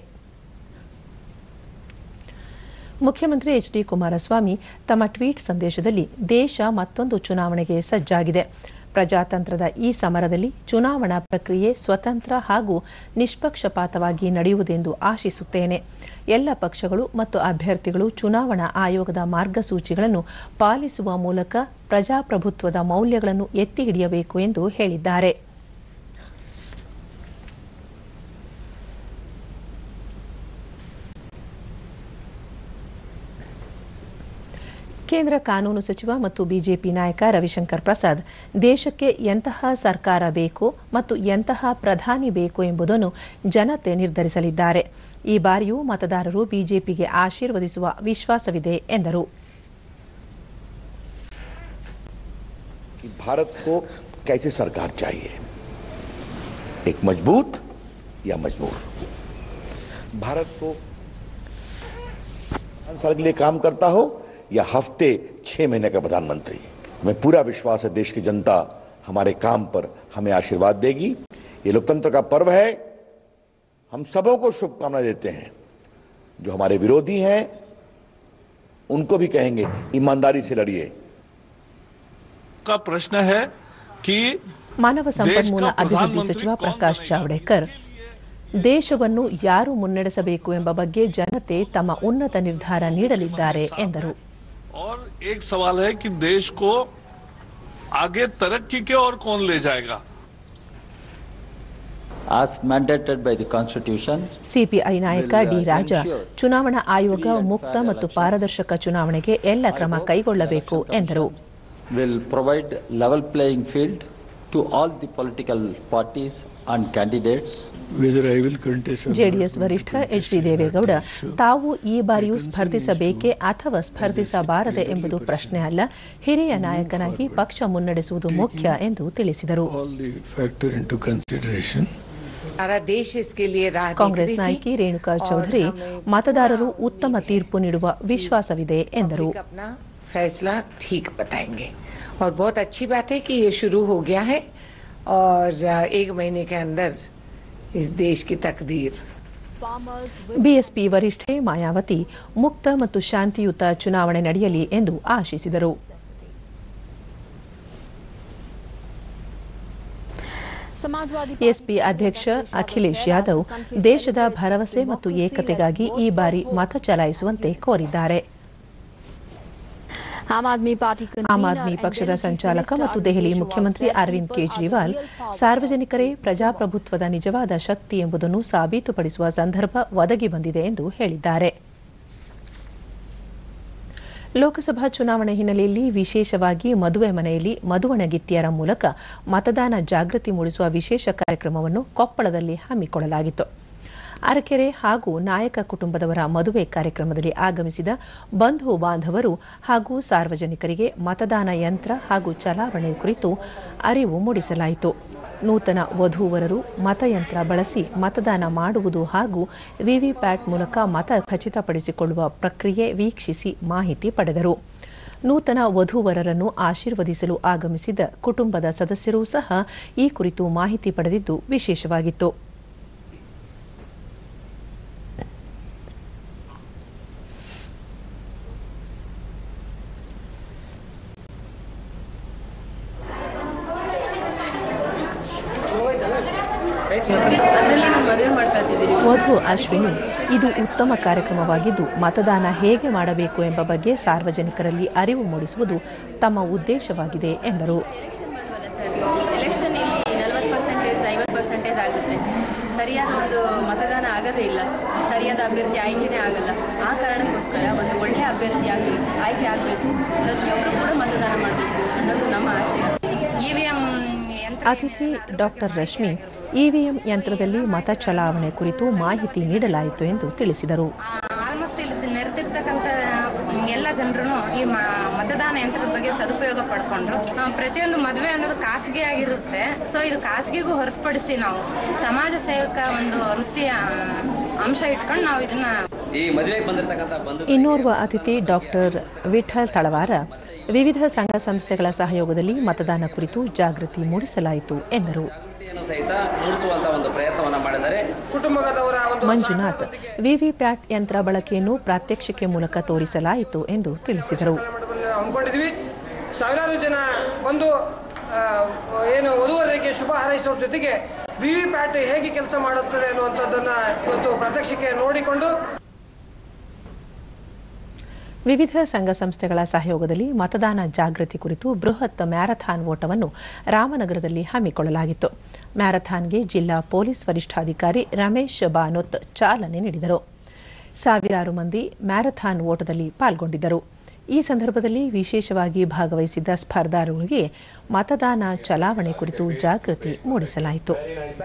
ಮುಖ್ಯಮಂತ್ರಿ ಎಚ್ ಡಿ ಕುಮಾರಸ್ವಾಮಿ ತಮ್ಮ ಟ್ವೀಟ್ ಸಂದೇಶದಲ್ಲಿ ದೇಶ ಮತ್ತೊಂದು ಚುನಾವಣೆಗೆ ಸಜ್ಜಾಗಿದೆ ಪ್ರಜಾತಂತ್ರದ ಈ ಸಮರದಲ್ಲಿ ಚುನಾವಣಾ ಪ್ರಕ್ರಿಯೆ ಸ್ವತಂತ್ರ ಹಾಗೂ ನಿಷ್ಪಕ್ಷಪಾತವಾಗಿ ನಡೆಯುವುದೆಂದು ಆಶಿಸುತ್ತೇನೆ ಎಲ್ಲ ಪಕ್ಷಗಳು ಮತ್ತು ಅಭ್ಯರ್ಥಿಗಳು ಚುನಾವಣಾ ಆಯೋಗದ ಮಾರ್ಗಸೂಚಿಗಳನ್ನು ಪಾಲಿಸುವ ಮೂಲಕ ಪ್ರಜಾಪ್ರಭುತ್ವದ ಮೌಲ್ಯಗಳನ್ನು ಎತ್ತಿ ಹಿಡಿಯಬೇಕು ಎಂದು ಹೇಳಿದ್ದಾರೆ ಕೇಂದ್ರ ಕಾನೂನು ಸಚಿವ ಮತ್ತು ಬಿಜೆಪಿ ನಾಯಕ ರವಿಶಂಕರ್ ಪ್ರಸಾದ್ ದೇಶಕ್ಕೆ ಎಂತಹ ಸರ್ಕಾರ ಬೇಕು ಮತ್ತು ಎಂತಹ ಪ್ರಧಾನಿ ಬೇಕು ಎಂಬುದನ್ನು ಜನತೆ ನಿರ್ಧರಿಸಲಿದ್ದಾರೆ ಈ ಬಾರಿಯೂ ಮತದಾರರು ಬಿಜೆಪಿಗೆ ಆಶೀರ್ವದಿಸುವ ವಿಶ್ವಾಸವಿದೆ ಎಂದರು कि भारत को कैसी सरकार चाहिए एक मजबूत या मजबूर भारत को पांच साल के लिए काम करता हो या हफ्ते छह महीने का प्रधानमंत्री हमें पूरा विश्वास है देश की जनता हमारे काम पर हमें आशीर्वाद देगी ये लोकतंत्र का पर्व है हम सबों को शुभकामनाएं देते हैं जो हमारे विरोधी हैं उनको भी कहेंगे ईमानदारी से लड़िए का प्रश्न है कि ಮಾನವ ಸಂಪನ್ಮೂಲ ಅಭಿವೃದ್ಧಿ ಸಚಿವ ಪ್ರಕಾಶ್ ಜಾವಡೇಕರ್ ದೇಶವನ್ನು ಯಾರು ಮುನ್ನಡೆಸಬೇಕು ಎಂಬ ಬಗ್ಗೆ ಜನತೆ ತಮ್ಮ ಉನ್ನತ ನಿರ್ಧಾರ ನೀಡಲಿದ್ದಾರೆ ಎಂದರು और एक सवाल है कि देश को आगे तरक्की के और कौन ले जाएगा as mandated by the Constitution, CPI ನಾಯಕ ಡಿ ರಾಜ ಚುನಾವಣಾ ಆಯೋಗ ಮುಕ್ತ ಮತ್ತು ಪಾರದರ್ಶಕ ಚುನಾವಣೆಗೆ ಎಲ್ಲ ಕ್ರಮ ಕೈಗೊಳ್ಳಬೇಕು ಎಂದರು will provide level playing field to all the political parties and candidates. whether I will contest or JDS ವರಿಷ್ಠ ಎಚ್ ಡಿ ದೇವೇಗೌಡ ತಾವು ಈ ಬಾರಿಯೂ ಸ್ಪರ್ಧಿಸಬೇಕೇ ಅಥವಾ ಸ್ಪರ್ಧಿಸಬಾರದೆ ಎಂಬುದು ಪ್ರಶ್ನೆ ಅಲ್ಲ ಹಿರಿಯ ನಾಯಕನಾಗಿ ಪಕ್ಷ ಮುನ್ನಡೆಸುವುದು ಮುಖ್ಯ ಎಂದು ತಿಳಿಸಿದರು all the factor into consideration. सारा देश इसके लिए राह देख ಕಾಂಗ್ರೆಸ್ रही थी ನಾಯಕಿ ರೇಣುಕಾ ಚೌಧರಿ ಮತದಾರರು ಉತ್ತಮ ತೀರ್ಪು ನೀಡುವ ವಿಶ್ವಾಸವಿದೆ ಎಂದರು पब्लिक अपना फैसला ठीक बताएंगे और बहुत अच्छी बात है कि ये शुरू हो गया है और अ, एक महीने के अंदर इस देश की तकदीर ಬಿಎಸ್ಪಿ ವರಿಷ್ಠೆ ಮಾಯಾವತಿ ಮುಕ್ತ ಮತ್ತು ಶಾಂತಿಯುತ ಚುನಾವಣೆ ನಡೆಯಲಿ ಎಂದು ಆಶಿಸಿದರು ಎಸ್ಪಿ ಅಧ್ಯಕ್ಷ ಅಖಿಲೇಶ್ ಯಾದವ್ ದೇಶದ ಭರವಸೆ ಮತ್ತು ಏಕತೆಗಾಗಿ ಈ ಬಾರಿ ಮತ ಚಲಾಯಿಸುವಂತೆ ಕೋರಿದ್ದಾರೆ ಆಮ್ ಆದ್ಮಿ ಪಾರ್ಟಿ ಆಮ್ ಆದ್ಮಿ ಪಕ್ಷದ ಸಂಚಾಲಕ ಮತ್ತು ದೆಹಲಿ ಮುಖ್ಯಮಂತ್ರಿ ಅರವಿಂದ್ ಕೇಜ್ರಿವಾಲ್ ಸಾರ್ವಜನಿಕರೇ ಪ್ರಜಾಪ್ರಭುತ್ವದ ನಿಜವಾದ ಶಕ್ತಿ ಎಂಬುದನ್ನು ಸಾಬೀತುಪಡಿಸುವ ಸಂದರ್ಭ ಒದಗಿ ಬಂದಿದೆ ಎಂದು ಹೇಳಿದ್ದಾರೆ ಲೋಕಸಭಾ ಚುನಾವಣೆ ಹಿನ್ನೆಲೆಯಲ್ಲಿ ವಿಶೇಷವಾಗಿ ಮದುವೆ ಮನೆಯಲ್ಲಿ ಮದುವಣಗಿತ್ತಿಯರ ಮೂಲಕ ಮತದಾನ ಜಾಗೃತಿ ಮೂಡಿಸುವ ವಿಶೇಷ ಕಾರ್ಯಕ್ರಮವನ್ನು ಕೊಪ್ಪಳದಲ್ಲಿ ಹಮ್ಮಿಕೊಳ್ಳಲಾಗಿತ್ತು ಅರಕೆರೆ ಹಾಗೂ ನಾಯಕ ಕುಟುಂಬದವರ ಮದುವೆ ಕಾರ್ಯಕ್ರಮದಲ್ಲಿ ಆಗಮಿಸಿದ ಬಂಧು ಬಾಂಧವರು ಹಾಗೂ ಸಾರ್ವಜನಿಕರಿಗೆ ಮತದಾನ ಯಂತ್ರ ಹಾಗೂ ಚಲಾವಣೆ ಕುರಿತು ಅರಿವು ಮೂಡಿಸಲಾಯಿತು ನೂತನ ವಧೂವರರು ಮತಯಂತ್ರ ಬಳಸಿ ಮತದಾನ ಮಾಡುವುದು ಹಾಗೂ ವಿವಿಪ್ಯಾಟ್ ಮೂಲಕ ಮತ ಖಚಿತಪಡಿಸಿಕೊಳ್ಳುವ ಪ್ರಕ್ರಿಯೆ ವೀಕ್ಷಿಸಿ ಮಾಹಿತಿ ಪಡೆದರು ನೂತನ ವಧೂವರರನ್ನು ಆಶೀರ್ವದಿಸಲು ಆಗಮಿಸಿದ ಕುಟುಂಬದ ಸದಸ್ಯರೂ ಸಹ ಈ ಕುರಿತು ಮಾಹಿತಿ ಪಡೆದಿದ್ದು ವಿಶೇಷವಾಗಿತ್ತು ಅದರಲ್ಲಿ ನಾವು ಮದುವೆ ಮಾಡ್ಕೊಳ್ತಿದ್ದೀವಿ ವಧು ಅಶ್ವಿನಿ ಇದು ಉತ್ತಮ ಕಾರ್ಯಕ್ರಮವಾಗಿದ್ದು ಮತದಾನ ಹೇಗೆ ಮಾಡಬೇಕು ಎಂಬ ಬಗ್ಗೆ ಸಾರ್ವಜನಿಕರಲ್ಲಿ ಅರಿವು ಮೂಡಿಸುವುದು ತಮ್ಮ ಉದ್ದೇಶವಾಗಿದೆ ಎಂದರು ಎಲೆಕ್ಷನ್ ಇಲ್ಲಿ ನಲವತ್ತು ಪರ್ಸೆಂಟೇಜ್ ಐವತ್ತು ಪರ್ಸೆಂಟೇಜ್ ಆಗುತ್ತೆ ಸರಿಯಾದ ಒಂದು ಮತದಾನ ಆಗೋದೇ ಇಲ್ಲ ಸರಿಯಾದ ಅಭ್ಯರ್ಥಿ ಆಯ್ಕೆನೇ ಆಗಲ್ಲ ಆ ಕಾರಣಕ್ಕೋಸ್ಕರ ಒಂದು ಒಳ್ಳೆಯ ಅಭ್ಯರ್ಥಿ ಆಗಬೇಕು ಆಯ್ಕೆ ಆಗಬೇಕು ಪ್ರತಿಯೊಬ್ಬರು ಕೂಡ ಮತದಾನ ಮಾಡಬೇಕು ಅನ್ನೋದು ನಮ್ಮ ಆಶಯ ಇವಿಎಂ ಅತಿಥಿ ಡಾಕ್ಟರ್ ರಶ್ಮಿ ಇವಿಎಂ ಯಂತ್ರದಲ್ಲಿ ಮತ ಚಲಾವಣೆ ಕುರಿತು ಮಾಹಿತಿ ನೀಡಲಾಯಿತು ಎಂದು ತಿಳಿಸಿದರು ಆಲ್ಮೋಸ್ಟ್ ಇಲ್ಲಿ ನೆರೆದಿರ್ತಕ್ಕಂಥ ಎಲ್ಲ ಜನರು ಈ ಮ- ಮತದಾನ ಯಂತ್ರದ ಬಗ್ಗೆ ಸದುಪಯೋಗ ಪಡ್ಕೊಂಡ್ರು ಆ, ಪ್ರತಿಯೊಂದು ಮದುವೆ ಅನ್ನೋದು ಖಾಸಗಿ ಆಗಿರುತ್ತೆ ಸೊ ಇದು ಖಾಸಗಿಗೂ ಹೊರತುಪಡಿಸಿ ನಾವು ಸಮಾಜ ಸೇವಕ ಒಂದು ವೃತ್ತಿಯ ಅಂಶ ಇಟ್ಕೊಂಡು ನಾವು ಇದನ್ನ ಈ ಮದುವೆಗೆ ಬಂದಿರತಕ್ಕಂಥ ಬಂಧು ಇನ್ನೋರ್ವ ಅತಿಥಿ ಡಾಕ್ಟರ್ ವಿಠಲ್ ತಳವಾರ ವಿವಿಧ ಸಂಘ ಸಂಸ್ಥೆಗಳ ಸಹಯೋಗದಲ್ಲಿ ಮತದಾನ ಕುರಿತು ಜಾಗೃತಿ ಮೂಡಿಸಲಾಯಿತು ಎಂದರು ಜಾಗೃತಿಯನ್ನು ಸಹಿತ ಮೂಡಿಸುವಂತ ಒಂದು ಪ್ರಯತ್ನವನ್ನ ಮಾಡಿದ್ದಾರೆ ಕುಟುಂಬದವರ ಒಂದು ಮಂಜುನಾಥ್ ವಿವಿಪ್ಯಾಟ್ ಯಂತ್ರ ಬಳಕೆಯನ್ನು ಪ್ರಾತ್ಯಕ್ಷಿಕೆ ಮೂಲಕ ತೋರಿಸಲಾಯಿತು ಎಂದು ತಿಳಿಸಿದರು ಹಮ್ಮಿಕೊಂಡಿದ್ವಿ ಸಾವಿರಾರು ಜನ ಬಂದು ಆ, ಏನು ವಧುವರರಿಗೆ ಶುಭ ಹಾರೈಸುವ ಜೊತೆಗೆ ವಿ ವಿ ಪ್ಯಾಟ್ ಹೇಗೆ ಕೆಲಸ ಮಾಡುತ್ತದೆ ಅನ್ನುವಂಥದ್ದನ್ನ ಇವತ್ತು ಪ್ರಾತ್ಯಕ್ಷಿಕೆ ನೋಡಿಕೊಂಡು ವಿವಿಧ ಸಂಘ ಸಂಸ್ಥೆಗಳ ಸಹಯೋಗದಲ್ಲಿ ಮತದಾನ ಜಾಗೃತಿ ಕುರಿತು ಬೃಹತ್ ಮ್ಯಾರಥಾನ್ ಓಟವನ್ನು ರಾಮನಗರದಲ್ಲಿ ಹಮ್ಮಿಕೊಳ್ಳಲಾಗಿತ್ತು ಮ್ಯಾರಥಾನ್ಗೆ ಜಿಲ್ಲಾ ಪೊಲೀಸ್ ವರಿಷ್ಠಾಧಿಕಾರಿ ರಮೇಶ್ ಬಾನೋತ್ ಚಾಲನೆ ನೀಡಿದರು ಸಾವಿರಾರು ಮಂದಿ ಮ್ಯಾರಥಾನ್ ಓಟದಲ್ಲಿ ಪಾಲ್ಗೊಂಡಿದ್ದರು ಈ ಸಂದರ್ಭದಲ್ಲಿ ವಿಶೇಷವಾಗಿ ಭಾಗವಹಿಸಿದ್ದ ಸ್ಪರ್ಧಾಳುಗಳಿಗೆ ಮತದಾನ ಚಲಾವಣೆ ಕುರಿತು ಜಾಗೃತಿ ಮೂಡಿಸಲಾಯಿತು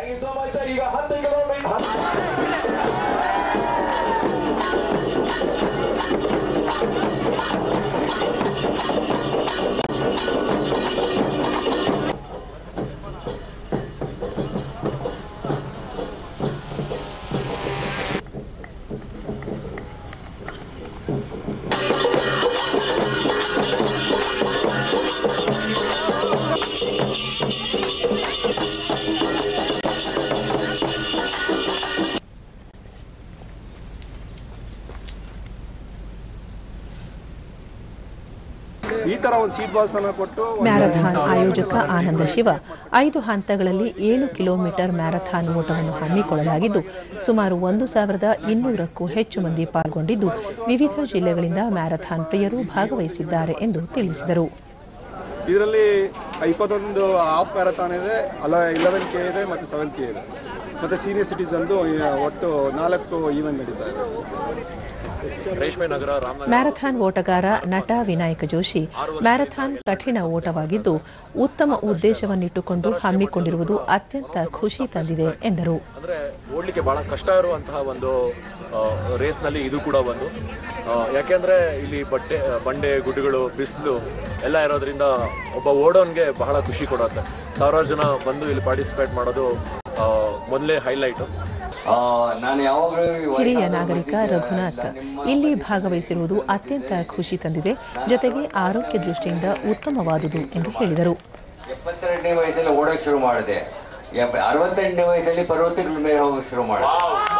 ಈ ತರ ಒಂದು ಸೀಟ್ ಬಾಕ್ಸ್ ಅನ್ನ ಕೊಟ್ಟು ಒಂದು- ಮ್ಯಾರಥಾನ್ ಆಯೋಜಕ ಆನಂದ ಶಿವ ಐದು ಹಂತಗಳಲ್ಲಿ ಏಳು ಕಿಲೋಮೀಟರ್ ಮ್ಯಾರಥಾನ್ ಓಟವನ್ನು ಹಮ್ಮಿಕೊಳ್ಳಲಾಗಿದ್ದು ಸುಮಾರು ಒಂದು ಸಾವಿರದ ಇನ್ನೂರಕ್ಕೂ ಹೆಚ್ಚು ಮಂದಿ ಪಾಲ್ಗೊಂಡಿದ್ದು ವಿವಿಧ ಜಿಲ್ಲೆಗಳಿಂದ ಮ್ಯಾರಥಾನ್ ಪ್ರಿಯರು ಭಾಗವಹಿಸಿದ್ದಾರೆ ಎಂದು ತಿಳಿಸಿದರು ಇದರಲ್ಲಿ ಇಪ್ಪತ್ತೊಂದು ಹಾಫ್ ಮ್ಯಾರಥಾನ್ ಇದೆ ಅಲ್ಲ ಇಲೆವೆನ್ ಕೆ ಇದೆ ಮತ್ತು ಸೆವೆನ್ ಕೆ ಇದೆ ಮತ್ತೆ ಸೀನಿಯರ್ ಸಿಟಿಸನ್ದು ಒಟ್ಟು ನಾಲ್ಕು ಈವೆಂಟ್ ನಡೀತಾ ಇದೆ ರೇಷ್ಮೆ ನಗರ ರಾಮನಗರ ಮ್ಯಾರಥಾನ್ ಓಟಗಾರ ನಟ ವಿನಾಯಕ ಜೋಶಿ ಮ್ಯಾರಥಾನ್ ಕಠಿಣ ಓಟವಾಗಿದ್ದು ಉತ್ತಮ ಉದ್ದೇಶವನ್ನಿಟ್ಟುಕೊಂಡು ಹಮ್ಮಿಕೊಂಡಿರುವುದು ಅತ್ಯಂತ ಖುಷಿ ತಂದಿದೆ ಎಂದರು ಅಂದ್ರೆ ಓಡ್ಲಿಕ್ಕೆ ಬಹಳ ಕಷ್ಟ ಇರುವಂತಹ ಒಂದು ರೇಸ್ ನಲ್ಲಿ ಇದು ಕೂಡ ಒಂದು ಆ, ಯಾಕೆಂದ್ರೆ ಇಲ್ಲಿ ಬಟ್ಟೆ ಬಂಡೆ ಗುಡ್ಡಗಳು ಬಿಸಿಲು ಎಲ್ಲ ಇರೋದ್ರಿಂದ ಒಬ್ಬ ಓಡೋನ್ಗೆ ಬಹಳ ಖುಷಿ ಕೊಡುತ್ತೆ ಸಾವಿರಾರು ಜನ ಬಂದು ಇಲ್ಲಿ ಪಾರ್ಟಿಸಿಪೇಟ್ ಮಾಡೋದು ಆ, ಮೊದಲೇ ಹೈಲೈಟ್ ನಾನು ಯಾವಾಗಲೂ ಹಿರಿಯ ನಾಗರಿಕ ರಘುನಾಥ್ ಇಲ್ಲಿ ಭಾಗವಹಿಸಿರುವುದು ಅತ್ಯಂತ ಖುಷಿ ತಂದಿದೆ ಜೊತೆಗೆ ಆರೋಗ್ಯ ದೃಷ್ಟಿಯಿಂದ ಉತ್ತಮವಾದುದು ಎಂದು ಹೇಳಿದರು ಎಪ್ಪತ್ತೆರಡನೇ ವಯಸ್ಸಲ್ಲಿ ಓಡೋಕೆ ಶುರು ಮಾಡಿದೆ ಎಪ್ಪ- ಅರವತ್ತೆಂಟನೇ ವಯಸ್ಸಲ್ಲಿ ಪರ್ವತಗಳ ಮೇಲೆ ಹೋಗಕ್ಕೆ ಶುರು ಮಾಡಿದೆ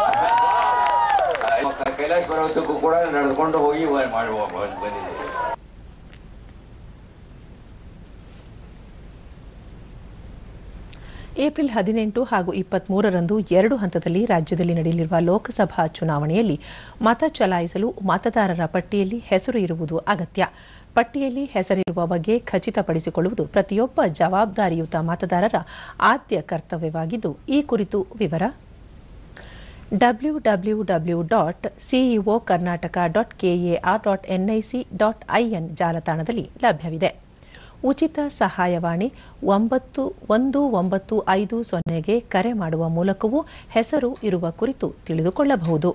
ಆ, ಕೈಲಾಸ ಪರ್ವತಕ್ಕೂ ಕೂಡ ನಡೆದುಕೊಂಡು ಹೋಗಿ ವ- ಮಾಡುವ ಬಂದಿದ್ದೆ ಏಪ್ರಿಲ್ ಹದಿನೆಂಟು ಹಾಗೂ ಇಪ್ಪತ್ಮೂರರಂದು ಎರಡು ಹಂತದಲ್ಲಿ ರಾಜ್ಯದಲ್ಲಿ ನಡೆಯಲಿರುವ ಲೋಕಸಭಾ ಚುನಾವಣೆಯಲ್ಲಿ ಮತ ಚಲಾಯಿಸಲು ಮತದಾರರ ಪಟ್ಟಿಯಲ್ಲಿ ಹೆಸರು ಇರುವುದು ಅಗತ್ಯ ಪಟ್ಟಿಯಲ್ಲಿ ಹೆಸರಿರುವ ಬಗ್ಗೆ ಖಚಿತಪಡಿಸಿಕೊಳ್ಳುವುದು ಪ್ರತಿಯೊಬ್ಬ ಜವಾಬ್ದಾರಿಯುತ ಮತದಾರರ ಆದ್ಯ ಕರ್ತವ್ಯವಾಗಿದ್ದು ಈ ಕುರಿತು ವಿವರ W W W dot CEO Karnataka dot KAR dot NIC dot IN ಜಾಲತಾಣದಲ್ಲಿ ಲಭ್ಯವಿದೆ ಉಚಿತ ಸಹಾಯವಾಣಿ ಒಂಬತ್ತು ಒಂದು ಒಂಬತ್ತು ಐದು ಸೊನ್ನೆಗೆ ಕರೆ ಮಾಡುವ ಮೂಲಕವೂ ಹೆಸರು ಇರುವ ಕುರಿತು ತಿಳಿದುಕೊಳ್ಳಬಹುದು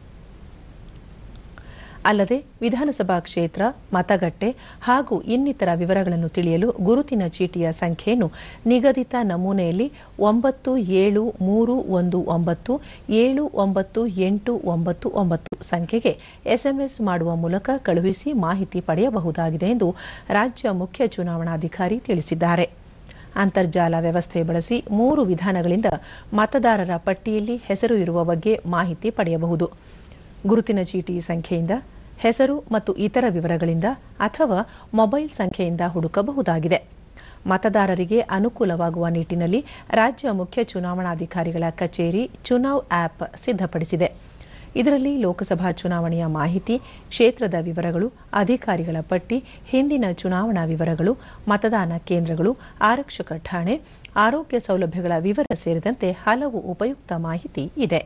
ಅಲ್ಲದೆ ವಿಧಾನಸಭಾ ಕ್ಷೇತ್ರ ಮತಗಟ್ಟೆ ಹಾಗೂ ಇನ್ನಿತರ ವಿವರಗಳನ್ನು ತಿಳಿಯಲು ಗುರುತಿನ ಚೀಟಿಯ ಸಂಖ್ಯೆಯನ್ನು ನಿಗದಿತ ನಮೂನೆಯಲ್ಲಿ ಒಂಬತ್ತು ಏಳು ಮೂರು ಒಂದು ಒಂಬತ್ತು ಏಳು ಒಂಬತ್ತು ಎಂಟು ಒಂಬತ್ತು ಒಂಬತ್ತು ಸಂಖ್ಯೆಗೆ ಎಸ್ಎಂಎಸ್ ಮಾಡುವ ಮೂಲಕ ಕಳುಹಿಸಿ ಮಾಹಿತಿ ಪಡೆಯಬಹುದಾಗಿದೆ ಎಂದು ರಾಜ್ಯ ಮುಖ್ಯ ಚುನಾವಣಾಧಿಕಾರಿ ತಿಳಿಸಿದ್ದಾರೆ ಅಂತರ್ಜಾಲ ವ್ಯವಸ್ಥೆ ಬಳಸಿ ಮೂರು ವಿಧಾನಗಳಿಂದ ಮತದಾರರ ಪಟ್ಟಿಯಲ್ಲಿ ಹೆಸರು ಇರುವ ಬಗ್ಗೆ ಮಾಹಿತಿ ಪಡೆಯಬಹುದು ಗುರುತಿನ ಚೀಟಿ ಸಂಖ್ಯೆಯಿಂದ ಹೆಸರು ಮತ್ತು ಇತರ ವಿವರಗಳಿಂದ ಅಥವಾ ಮೊಬೈಲ್ ಸಂಖ್ಯೆಯಿಂದ ಹುಡುಕಬಹುದಾಗಿದೆ ಮತದಾರರಿಗೆ ಅನುಕೂಲವಾಗುವ ನಿಟ್ಟಿನಲ್ಲಿ ರಾಜ್ಯ ಮುಖ್ಯ ಚುನಾವಣಾಧಿಕಾರಿಗಳ ಕಚೇರಿ ಚುನಾವ್ ಆಪ್ ಸಿದ್ಧಪಡಿಸಿದೆ ಇದರಲ್ಲಿ ಲೋಕಸಭಾ ಚುನಾವಣೆಯ ಮಾಹಿತಿ ಕ್ಷೇತ್ರದ ವಿವರಗಳು ಅಧಿಕಾರಿಗಳ ಪಟ್ಟಿ ಹಿಂದಿನ ಚುನಾವಣಾ ವಿವರಗಳು ಮತದಾನ ಕೇಂದ್ರಗಳು ಆರಕ್ಷಕ ಠಾಣೆ ಆರೋಗ್ಯ ಸೌಲಭ್ಯಗಳ ವಿವರ ಸೇರಿದಂತೆ ಹಲವು ಉಪಯುಕ್ತ ಮಾಹಿತಿ ಇದೆ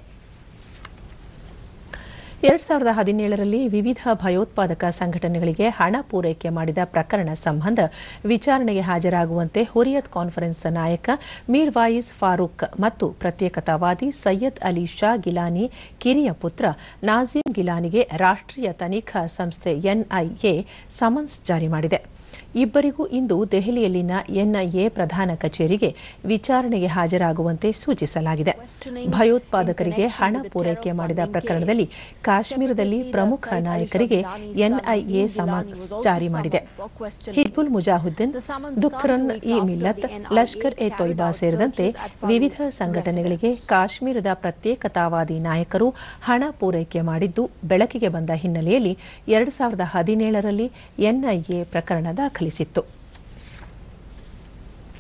ಎರಡ್ ಸಾವಿರದ ಹದಿನೇಳರಲ್ಲಿ ವಿವಿಧ ಭಯೋತ್ಪಾದಕ ಸಂಘಟನೆಗಳಿಗೆ ಹಣ ಪೂರೈಕೆ ಮಾಡಿದ ಪ್ರಕರಣ ಸಂಬಂಧ ವಿಚಾರಣೆಗೆ ಹಾಜರಾಗುವಂತೆ ಹುರಿಯತ್ ಕಾನ್ಫರೆನ್ಸ್ ನಾಯಕ ಮೀರ್ವಾಯಿಸ್ ಫಾರೂಕ್ ಮತ್ತು ಪ್ರತ್ಯೇಕತಾವಾದಿ ಸೈಯದ್ ಅಲಿ ಶಾ ಗಿಲಾನಿ ಕಿರಿಯ ಪುತ್ರ ನಾಜೀಂ ಗಿಲಾನಿಗೆ ರಾಷ್ಟ್ರೀಯ ತನಿಖಾ ಸಂಸ್ಥೆ ಎನ್ಐಎ ಸಮನ್ಸ್ ಜಾರಿ ಮಾಡಿದೆ ಇಬ್ಬರಿಗೂ ಇಂದು ದೆಹಲಿಯಲ್ಲಿನ ಎನ್ಐಎ ಪ್ರಧಾನ ಕಚೇರಿಗೆ ವಿಚಾರಣೆಗೆ ಹಾಜರಾಗುವಂತೆ ಸೂಚಿಸಲಾಗಿದೆ ಭಯೋತ್ಪಾದಕರಿಗೆ ಹಣ ಪೂರೈಕೆ ಮಾಡಿದ ಪ್ರಕರಣದಲ್ಲಿ ಕಾಶ್ಮೀರದಲ್ಲಿ ಪ್ರಮುಖ ನಾಯಕರಿಗೆ ಎನ್ಐಎ ಸಮನ್ಸ್ ಜಾರಿ ಮಾಡಿದೆ ಹಿಜ್ಬುಲ್ ಮುಜಾಹುದ್ದೀನ್ ದುಖ್ರನ್ ಇ ಮಿಲ್ಲತ್ ಲಷ್ಕರ್ ಎ ತೊಯ್ಬಾ ಸೇರಿದಂತೆ ವಿವಿಧ ಸಂಘಟನೆಗಳಿಗೆ ಕಾಶ್ಮೀರದ ಪ್ರತ್ಯೇಕತಾವಾದಿ ನಾಯಕರು ಹಣ ಪೂರೈಕೆ ಮಾಡಿದ್ದು ಬೆಳಕಿಗೆ ಬಂದ ಹಿನ್ನೆಲೆಯಲ್ಲಿ ಎರಡು ಸಾವಿರದ ಹದಿನೇಳರಲ್ಲಿ ಎನ್ಐಎ ಪ್ರಕರಣ ದಾಖಲಿಸಿತ್ತು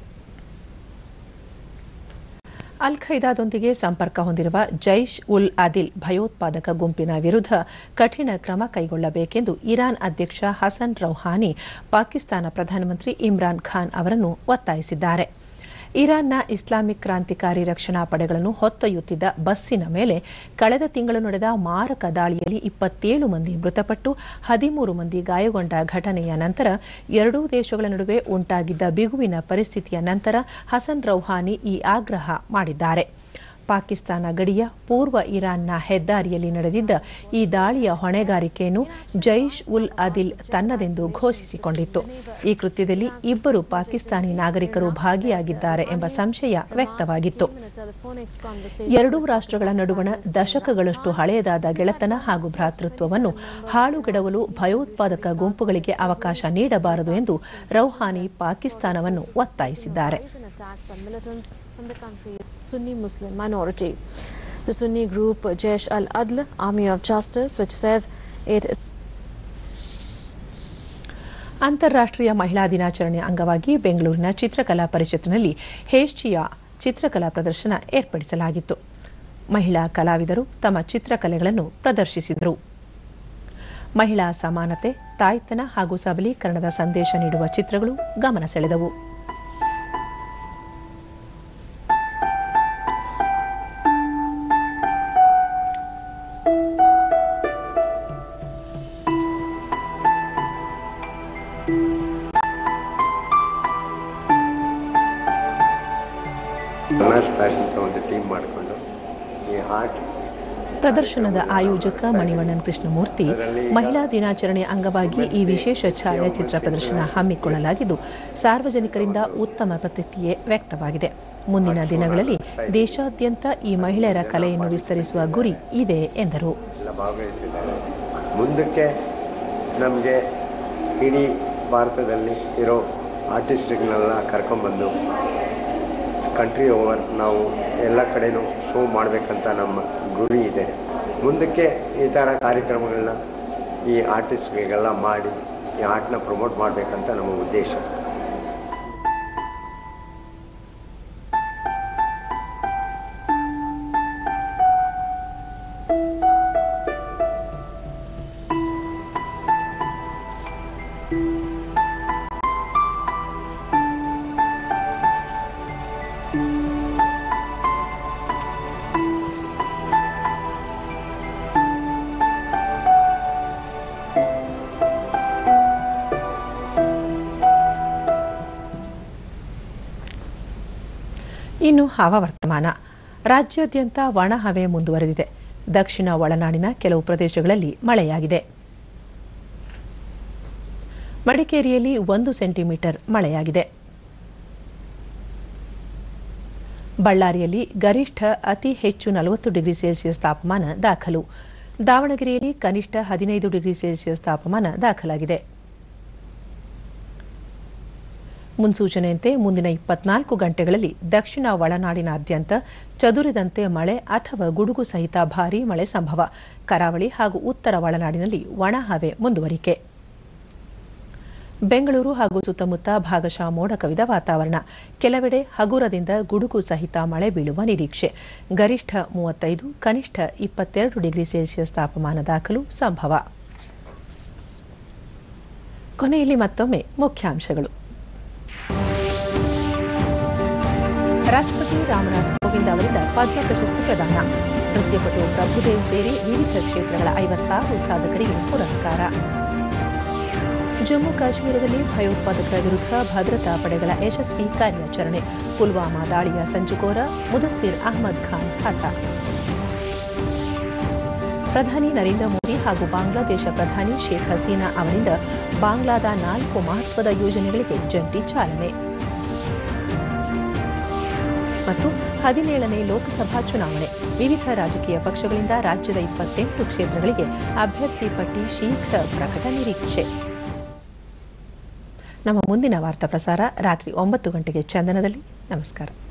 ಅಲ್ ಖೈದಾದೊಂದಿಗೆ ಸಂಪರ್ಕ ಹೊಂದಿರುವ ಜೈಷ್ ಉಲ್ ಅದಿಲ್ ಭಯೋತ್ಪಾದಕ ಗುಂಪಿನ ವಿರುದ್ಧ ಕಠಿಣ ಕ್ರಮ ಕೈಗೊಳ್ಳಬೇಕೆಂದು ಇರಾನ್ ಅಧ್ಯಕ್ಷ ಹಸನ್ ರೌಹಾನಿ ಪಾಕಿಸ್ತಾನ ಪ್ರಧಾನಮಂತ್ರಿ ಇಮ್ರಾನ್ ಖಾನ್ ಅವರನ್ನು ಒತ್ತಾಯಿಸಿದ್ದಾರೆ ಇರಾನ್ನ ಇಸ್ಲಾಮಿಕ್ ಕ್ರಾಂತಿಕಾರಿ ರಕ್ಷಣಾ ಪಡೆಗಳನ್ನು ಹೊತ್ತೊಯ್ಯುತ್ತಿದ್ದ ಬಸ್ಸಿನ ಮೇಲೆ ಕಳೆದ ತಿಂಗಳು ನಡೆದ ಮಾರಕ ದಾಳಿಯಲ್ಲಿ ಇಪ್ಪತ್ತೇಳು ಮಂದಿ ಮೃತಪಟ್ಟು ಹದಿಮೂರು ಮಂದಿ ಗಾಯಗೊಂಡ ಘಟನೆಯ ನಂತರ ಎರಡೂ ದೇಶಗಳ ನಡುವೆ ಉಂಟಾಗಿದ್ದ ಬಿಗುವಿನ ಪರಿಸ್ಥಿತಿಯ ನಂತರ ಹಸನ್ ರೌಹಾನಿ ಈ ಆಗ್ರಹ ಮಾಡಿದ್ದಾರೆ ಪಾಕಿಸ್ತಾನ ಗಡಿಯ ಪೂರ್ವ ಇರಾನ್ನ ಹೆದ್ದಾರಿಯಲ್ಲಿ ನಡೆದಿದ್ದ ಈ ದಾಳಿಯ ಹೊಣೆಗಾರಿಕೆಯನ್ನು ಜೈಷ್ ಉಲ್ ಅದಿಲ್ ತನ್ನದೆಂದು ಘೋಷಿಸಿಕೊಂಡಿತ್ತು ಈ ಕೃತ್ಯದಲ್ಲಿ ಇಬ್ಬರು ಪಾಕಿಸ್ತಾನಿ ನಾಗರಿಕರು ಭಾಗಿಯಾಗಿದ್ದಾರೆ ಎಂಬ ಸಂಶಯ ವ್ಯಕ್ತವಾಗಿತ್ತು ಎರಡೂ ರಾಷ್ಟ್ರಗಳ ನಡುವಣ ದಶಕಗಳಷ್ಟು ಹಳೆಯದಾದ ಗೆಳೆತನ ಹಾಗೂ ಭ್ರಾತೃತ್ವವನ್ನು ಹಾಳುಗೆಡವಲು ಭಯೋತ್ಪಾದಕ ಗುಂಪುಗಳಿಗೆ ಅವಕಾಶ ನೀಡಬಾರದು ಎಂದು ರೌಹಾನಿ ಪಾಕಿಸ್ತಾನವನ್ನು ಒತ್ತಾಯಿಸಿದ್ದಾರೆ from the country's Sunni Muslim minority. The Sunni group Jaish al-Adl, Army of Justice, which says it is ಅಂತಾರಾಷ್ಟ್ರೀಯ ಮಹಿಳಾ ದಿನಾಚರಣೆ ಅಂಗವಾಗಿ ಬೆಂಗಳೂರಿನ ಚಿತ್ರಕಲಾ ಪರಿಷತ್ನಲ್ಲಿ ಹೇಶ್ಚಿಯ ಚಿತ್ರಕಲಾ ಪ್ರದರ್ಶನ ಏರ್ಪಡಿಸಲಾಗಿತ್ತು ಮಹಿಳಾ ಕಲಾವಿದರು ತಮ್ಮ ಚಿತ್ರಕಲೆಗಳನ್ನು ಪ್ರದರ್ಶಿಸಿದರು ಮಹಿಳಾ ಸಮಾನತೆ ತಾಯ್ತನ ಹಾಗೂ ಸಬಲೀಕರಣದ ಸಂದೇಶ ನೀಡುವ ಚಿತ್ರಗಳು ಗಮನ ಸೆಳೆದವು ಅನಾಸ್ ಫ್ಯಾಷನ್ ಒಂದು ಟೀಮ್ ಮಾಡಿಕೊಂಡು ಈ ಹಾರ್ಟ್ ಪ್ರದರ್ಶನದ ಆಯೋಜಕ ಮಣಿವಣ್ಣನ್ ಕೃಷ್ಣಮೂರ್ತಿ ಮಹಿಳಾ ದಿನಾಚರಣೆ ಅಂಗವಾಗಿ ಈ ವಿಶೇಷ ಛಾಯಾಚಿತ್ರ ಪ್ರದರ್ಶನ ಹಮ್ಮಿಕೊಳ್ಳಲಾಗಿದ್ದು ಸಾರ್ವಜನಿಕರಿಂದ ಉತ್ತಮ ಪ್ರತಿಕ್ರಿಯೆ ವ್ಯಕ್ತವಾಗಿದೆ ಮುಂದಿನ ದಿನಗಳಲ್ಲಿ ದೇಶಾದ್ಯಂತ ಈ ಮಹಿಳೆಯರ ಕಲೆಯನ್ನು ವಿಸ್ತರಿಸುವ ಗುರಿ ಇದೆ ಎಂದರು ಎಲ್ಲ ಭಾಗವಹಿಸಿದ್ದಾರೆ ಮುಂದಕ್ಕೆ ನಮಗೆ ಇಡೀ ಭಾರತದಲ್ಲಿ ಇರೋ ಆರ್ಟಿಸ್ಟ್ಗಳನ್ನೆಲ್ಲ ಕರ್ಕೊಂಬಂದು ಕಂಟ್ರಿ ಓವರ್ ನಾವು ಎಲ್ಲ ಕಡೆನೂ ಶೋ ಮಾಡಬೇಕಂತ ನಮ್ಮ ಗುರಿ ಇದೆ ಮುಂದಕ್ಕೆ ಈ ಥರ ಕಾರ್ಯಕ್ರಮಗಳನ್ನ ಈ ಆರ್ಟಿಸ್ಟ್ಗಳಿಗೆಲ್ಲ ಮಾಡಿ ಈ ಆರ್ಟ್ನ ಪ್ರಮೋಟ್ ಮಾಡಬೇಕಂತ ನಮ್ಮ ಉದ್ದೇಶ ಇನ್ನು ಹವಾವರ್ತಮಾನ ರಾಜ್ಯಾದ್ಯಂತ ಒಣ ಹವೆ ಮುಂದುವರೆದಿದೆ ದಕ್ಷಿಣ ಒಳನಾಡಿನ ಕೆಲವು ಪ್ರದೇಶಗಳಲ್ಲಿ ಮಳೆಯಾಗಿದೆ ಮಡಿಕೇರಿಯಲ್ಲಿ ಒಂದು ಸೆಂಟಿಮೀಟರ್ ಮಳೆಯಾಗಿದೆ ಬಳ್ಳಾರಿಯಲ್ಲಿ ಗರಿಷ್ಠ ಅತಿ ಹೆಚ್ಚು ನಲವತ್ತು ಡಿಗ್ರಿ ಸೆಲ್ಸಿಯಸ್ ತಾಪಮಾನ ದಾಖಲು ದಾವಣಗೆರೆಯಲ್ಲಿ ಕನಿಷ್ಠ ಹದಿನೈದು ಡಿಗ್ರಿ ಸೆಲ್ಸಿಯಸ್ ತಾಪಮಾನ ದಾಖಲಾಗಿದೆ ಮುನ್ಸೂಚನೆಯಂತೆ ಮುಂದಿನ ಇಪ್ಪತ್ನಾಲ್ಕು ಗಂಟೆಗಳಲ್ಲಿ ದಕ್ಷಿಣ ಒಳನಾಡಿನಾದ್ಯಂತ ಚದುರಿದಂತೆ ಮಳೆ ಅಥವಾ ಗುಡುಗು ಸಹಿತ ಭಾರೀ ಮಳೆ ಸಂಭವ ಕರಾವಳಿ ಹಾಗೂ ಉತ್ತರ ಒಳನಾಡಿನಲ್ಲಿ ಒಣ ಹವೆ ಮುಂದುವರಿಕೆ ಬೆಂಗಳೂರು ಹಾಗೂ ಸುತ್ತಮುತ್ತ ಭಾಗಶಃ ಮೋಡ ಕವಿದ ವಾತಾವರಣ ಕೆಲವೆಡೆ ಹಗುರದಿಂದ ಗುಡುಗು ಸಹಿತ ಮಳೆ ಬೀಳುವ ನಿರೀಕ್ಷೆ ಗರಿಷ್ಠ ಮೂವತ್ತೈದು ಕನಿಷ್ಠ ಇಪ್ಪತ್ತೆರಡು ಡಿಗ್ರಿ ಸೆಲ್ಸಿಯಸ್ ತಾಪಮಾನ ದಾಖಲು ಸಂಭವ ಕೊನೆಯಲ್ಲಿ ಮತ್ತೊಮ್ಮೆ ಮುಖ್ಯಾಂಶಗಳು ರಾಷ್ಟ್ರಪತಿ ರಾಮನಾಥ್ ಕೋವಿಂದ್ ಅವರಿಂದ ಪದ್ಮ ಪ್ರಶಸ್ತಿ ಪ್ರದಾನ ನೃತ್ಯಪಟು ಪ್ರಭುದೇವ್ ಸೇರಿ ವಿವಿಧ ಕ್ಷೇತ್ರಗಳ ಐವತ್ತಾರು ಸಾಧಕರಿಗೆ ಪುರಸ್ಕಾರ ಜಮ್ಮು ಕಾಶ್ಮೀರದಲ್ಲಿ ಭಯೋತ್ಪಾದಕರ ವಿರುದ್ಧ ಭದ್ರತಾ ಪಡೆಗಳ ಯಶಸ್ವಿ ಕಾರ್ಯಾಚರಣೆ ಪುಲ್ವಾಮಾ ದಾಳಿಯ ಸಂಚುಕೋರ ಮುದಸ್ಸಿರ್ ಅಹ್ಮದ್ ಖಾನ್ ಹತ ಪ್ರಧಾನಿ ನರೇಂದ್ರ ಮೋದಿ ಹಾಗೂ ಬಾಂಗ್ಲಾದೇಶ ಪ್ರಧಾನಿ ಶೇಖ್ ಹಸೀನಾ ಅವರಿಂದ ಬಾಂಗ್ಲಾದ ನಾಲ್ಕು ಮಹತ್ವದ ಯೋಜನೆಗಳಿಗೆ ಜಂಟಿ ಚಾಲನೆ ಮತ್ತು ಹದಿನೇಳನೇ ಲೋಕಸಭಾ ಚುನಾವಣೆ ವಿವಿಧ ರಾಜಕೀಯ ಪಕ್ಷಗಳಿಂದ ರಾಜ್ಯದ ಇಪ್ಪತ್ತೆಂಟು ಕ್ಷೇತ್ರಗಳಿಗೆ ಅಭ್ಯರ್ಥಿ ಪಟ್ಟಿ ಶೀಘ್ರ ಪ್ರಕಟ ನಿರೀಕ್ಷೆ ನಮ್ಮ ಮುಂದಿನ ವಾರ್ತಾ ಪ್ರಸಾರ ರಾತ್ರಿ ಒಂಬತ್ತು ಗಂಟೆಗೆ ಚಂದನದಲ್ಲಿ ನಮಸ್ಕಾರ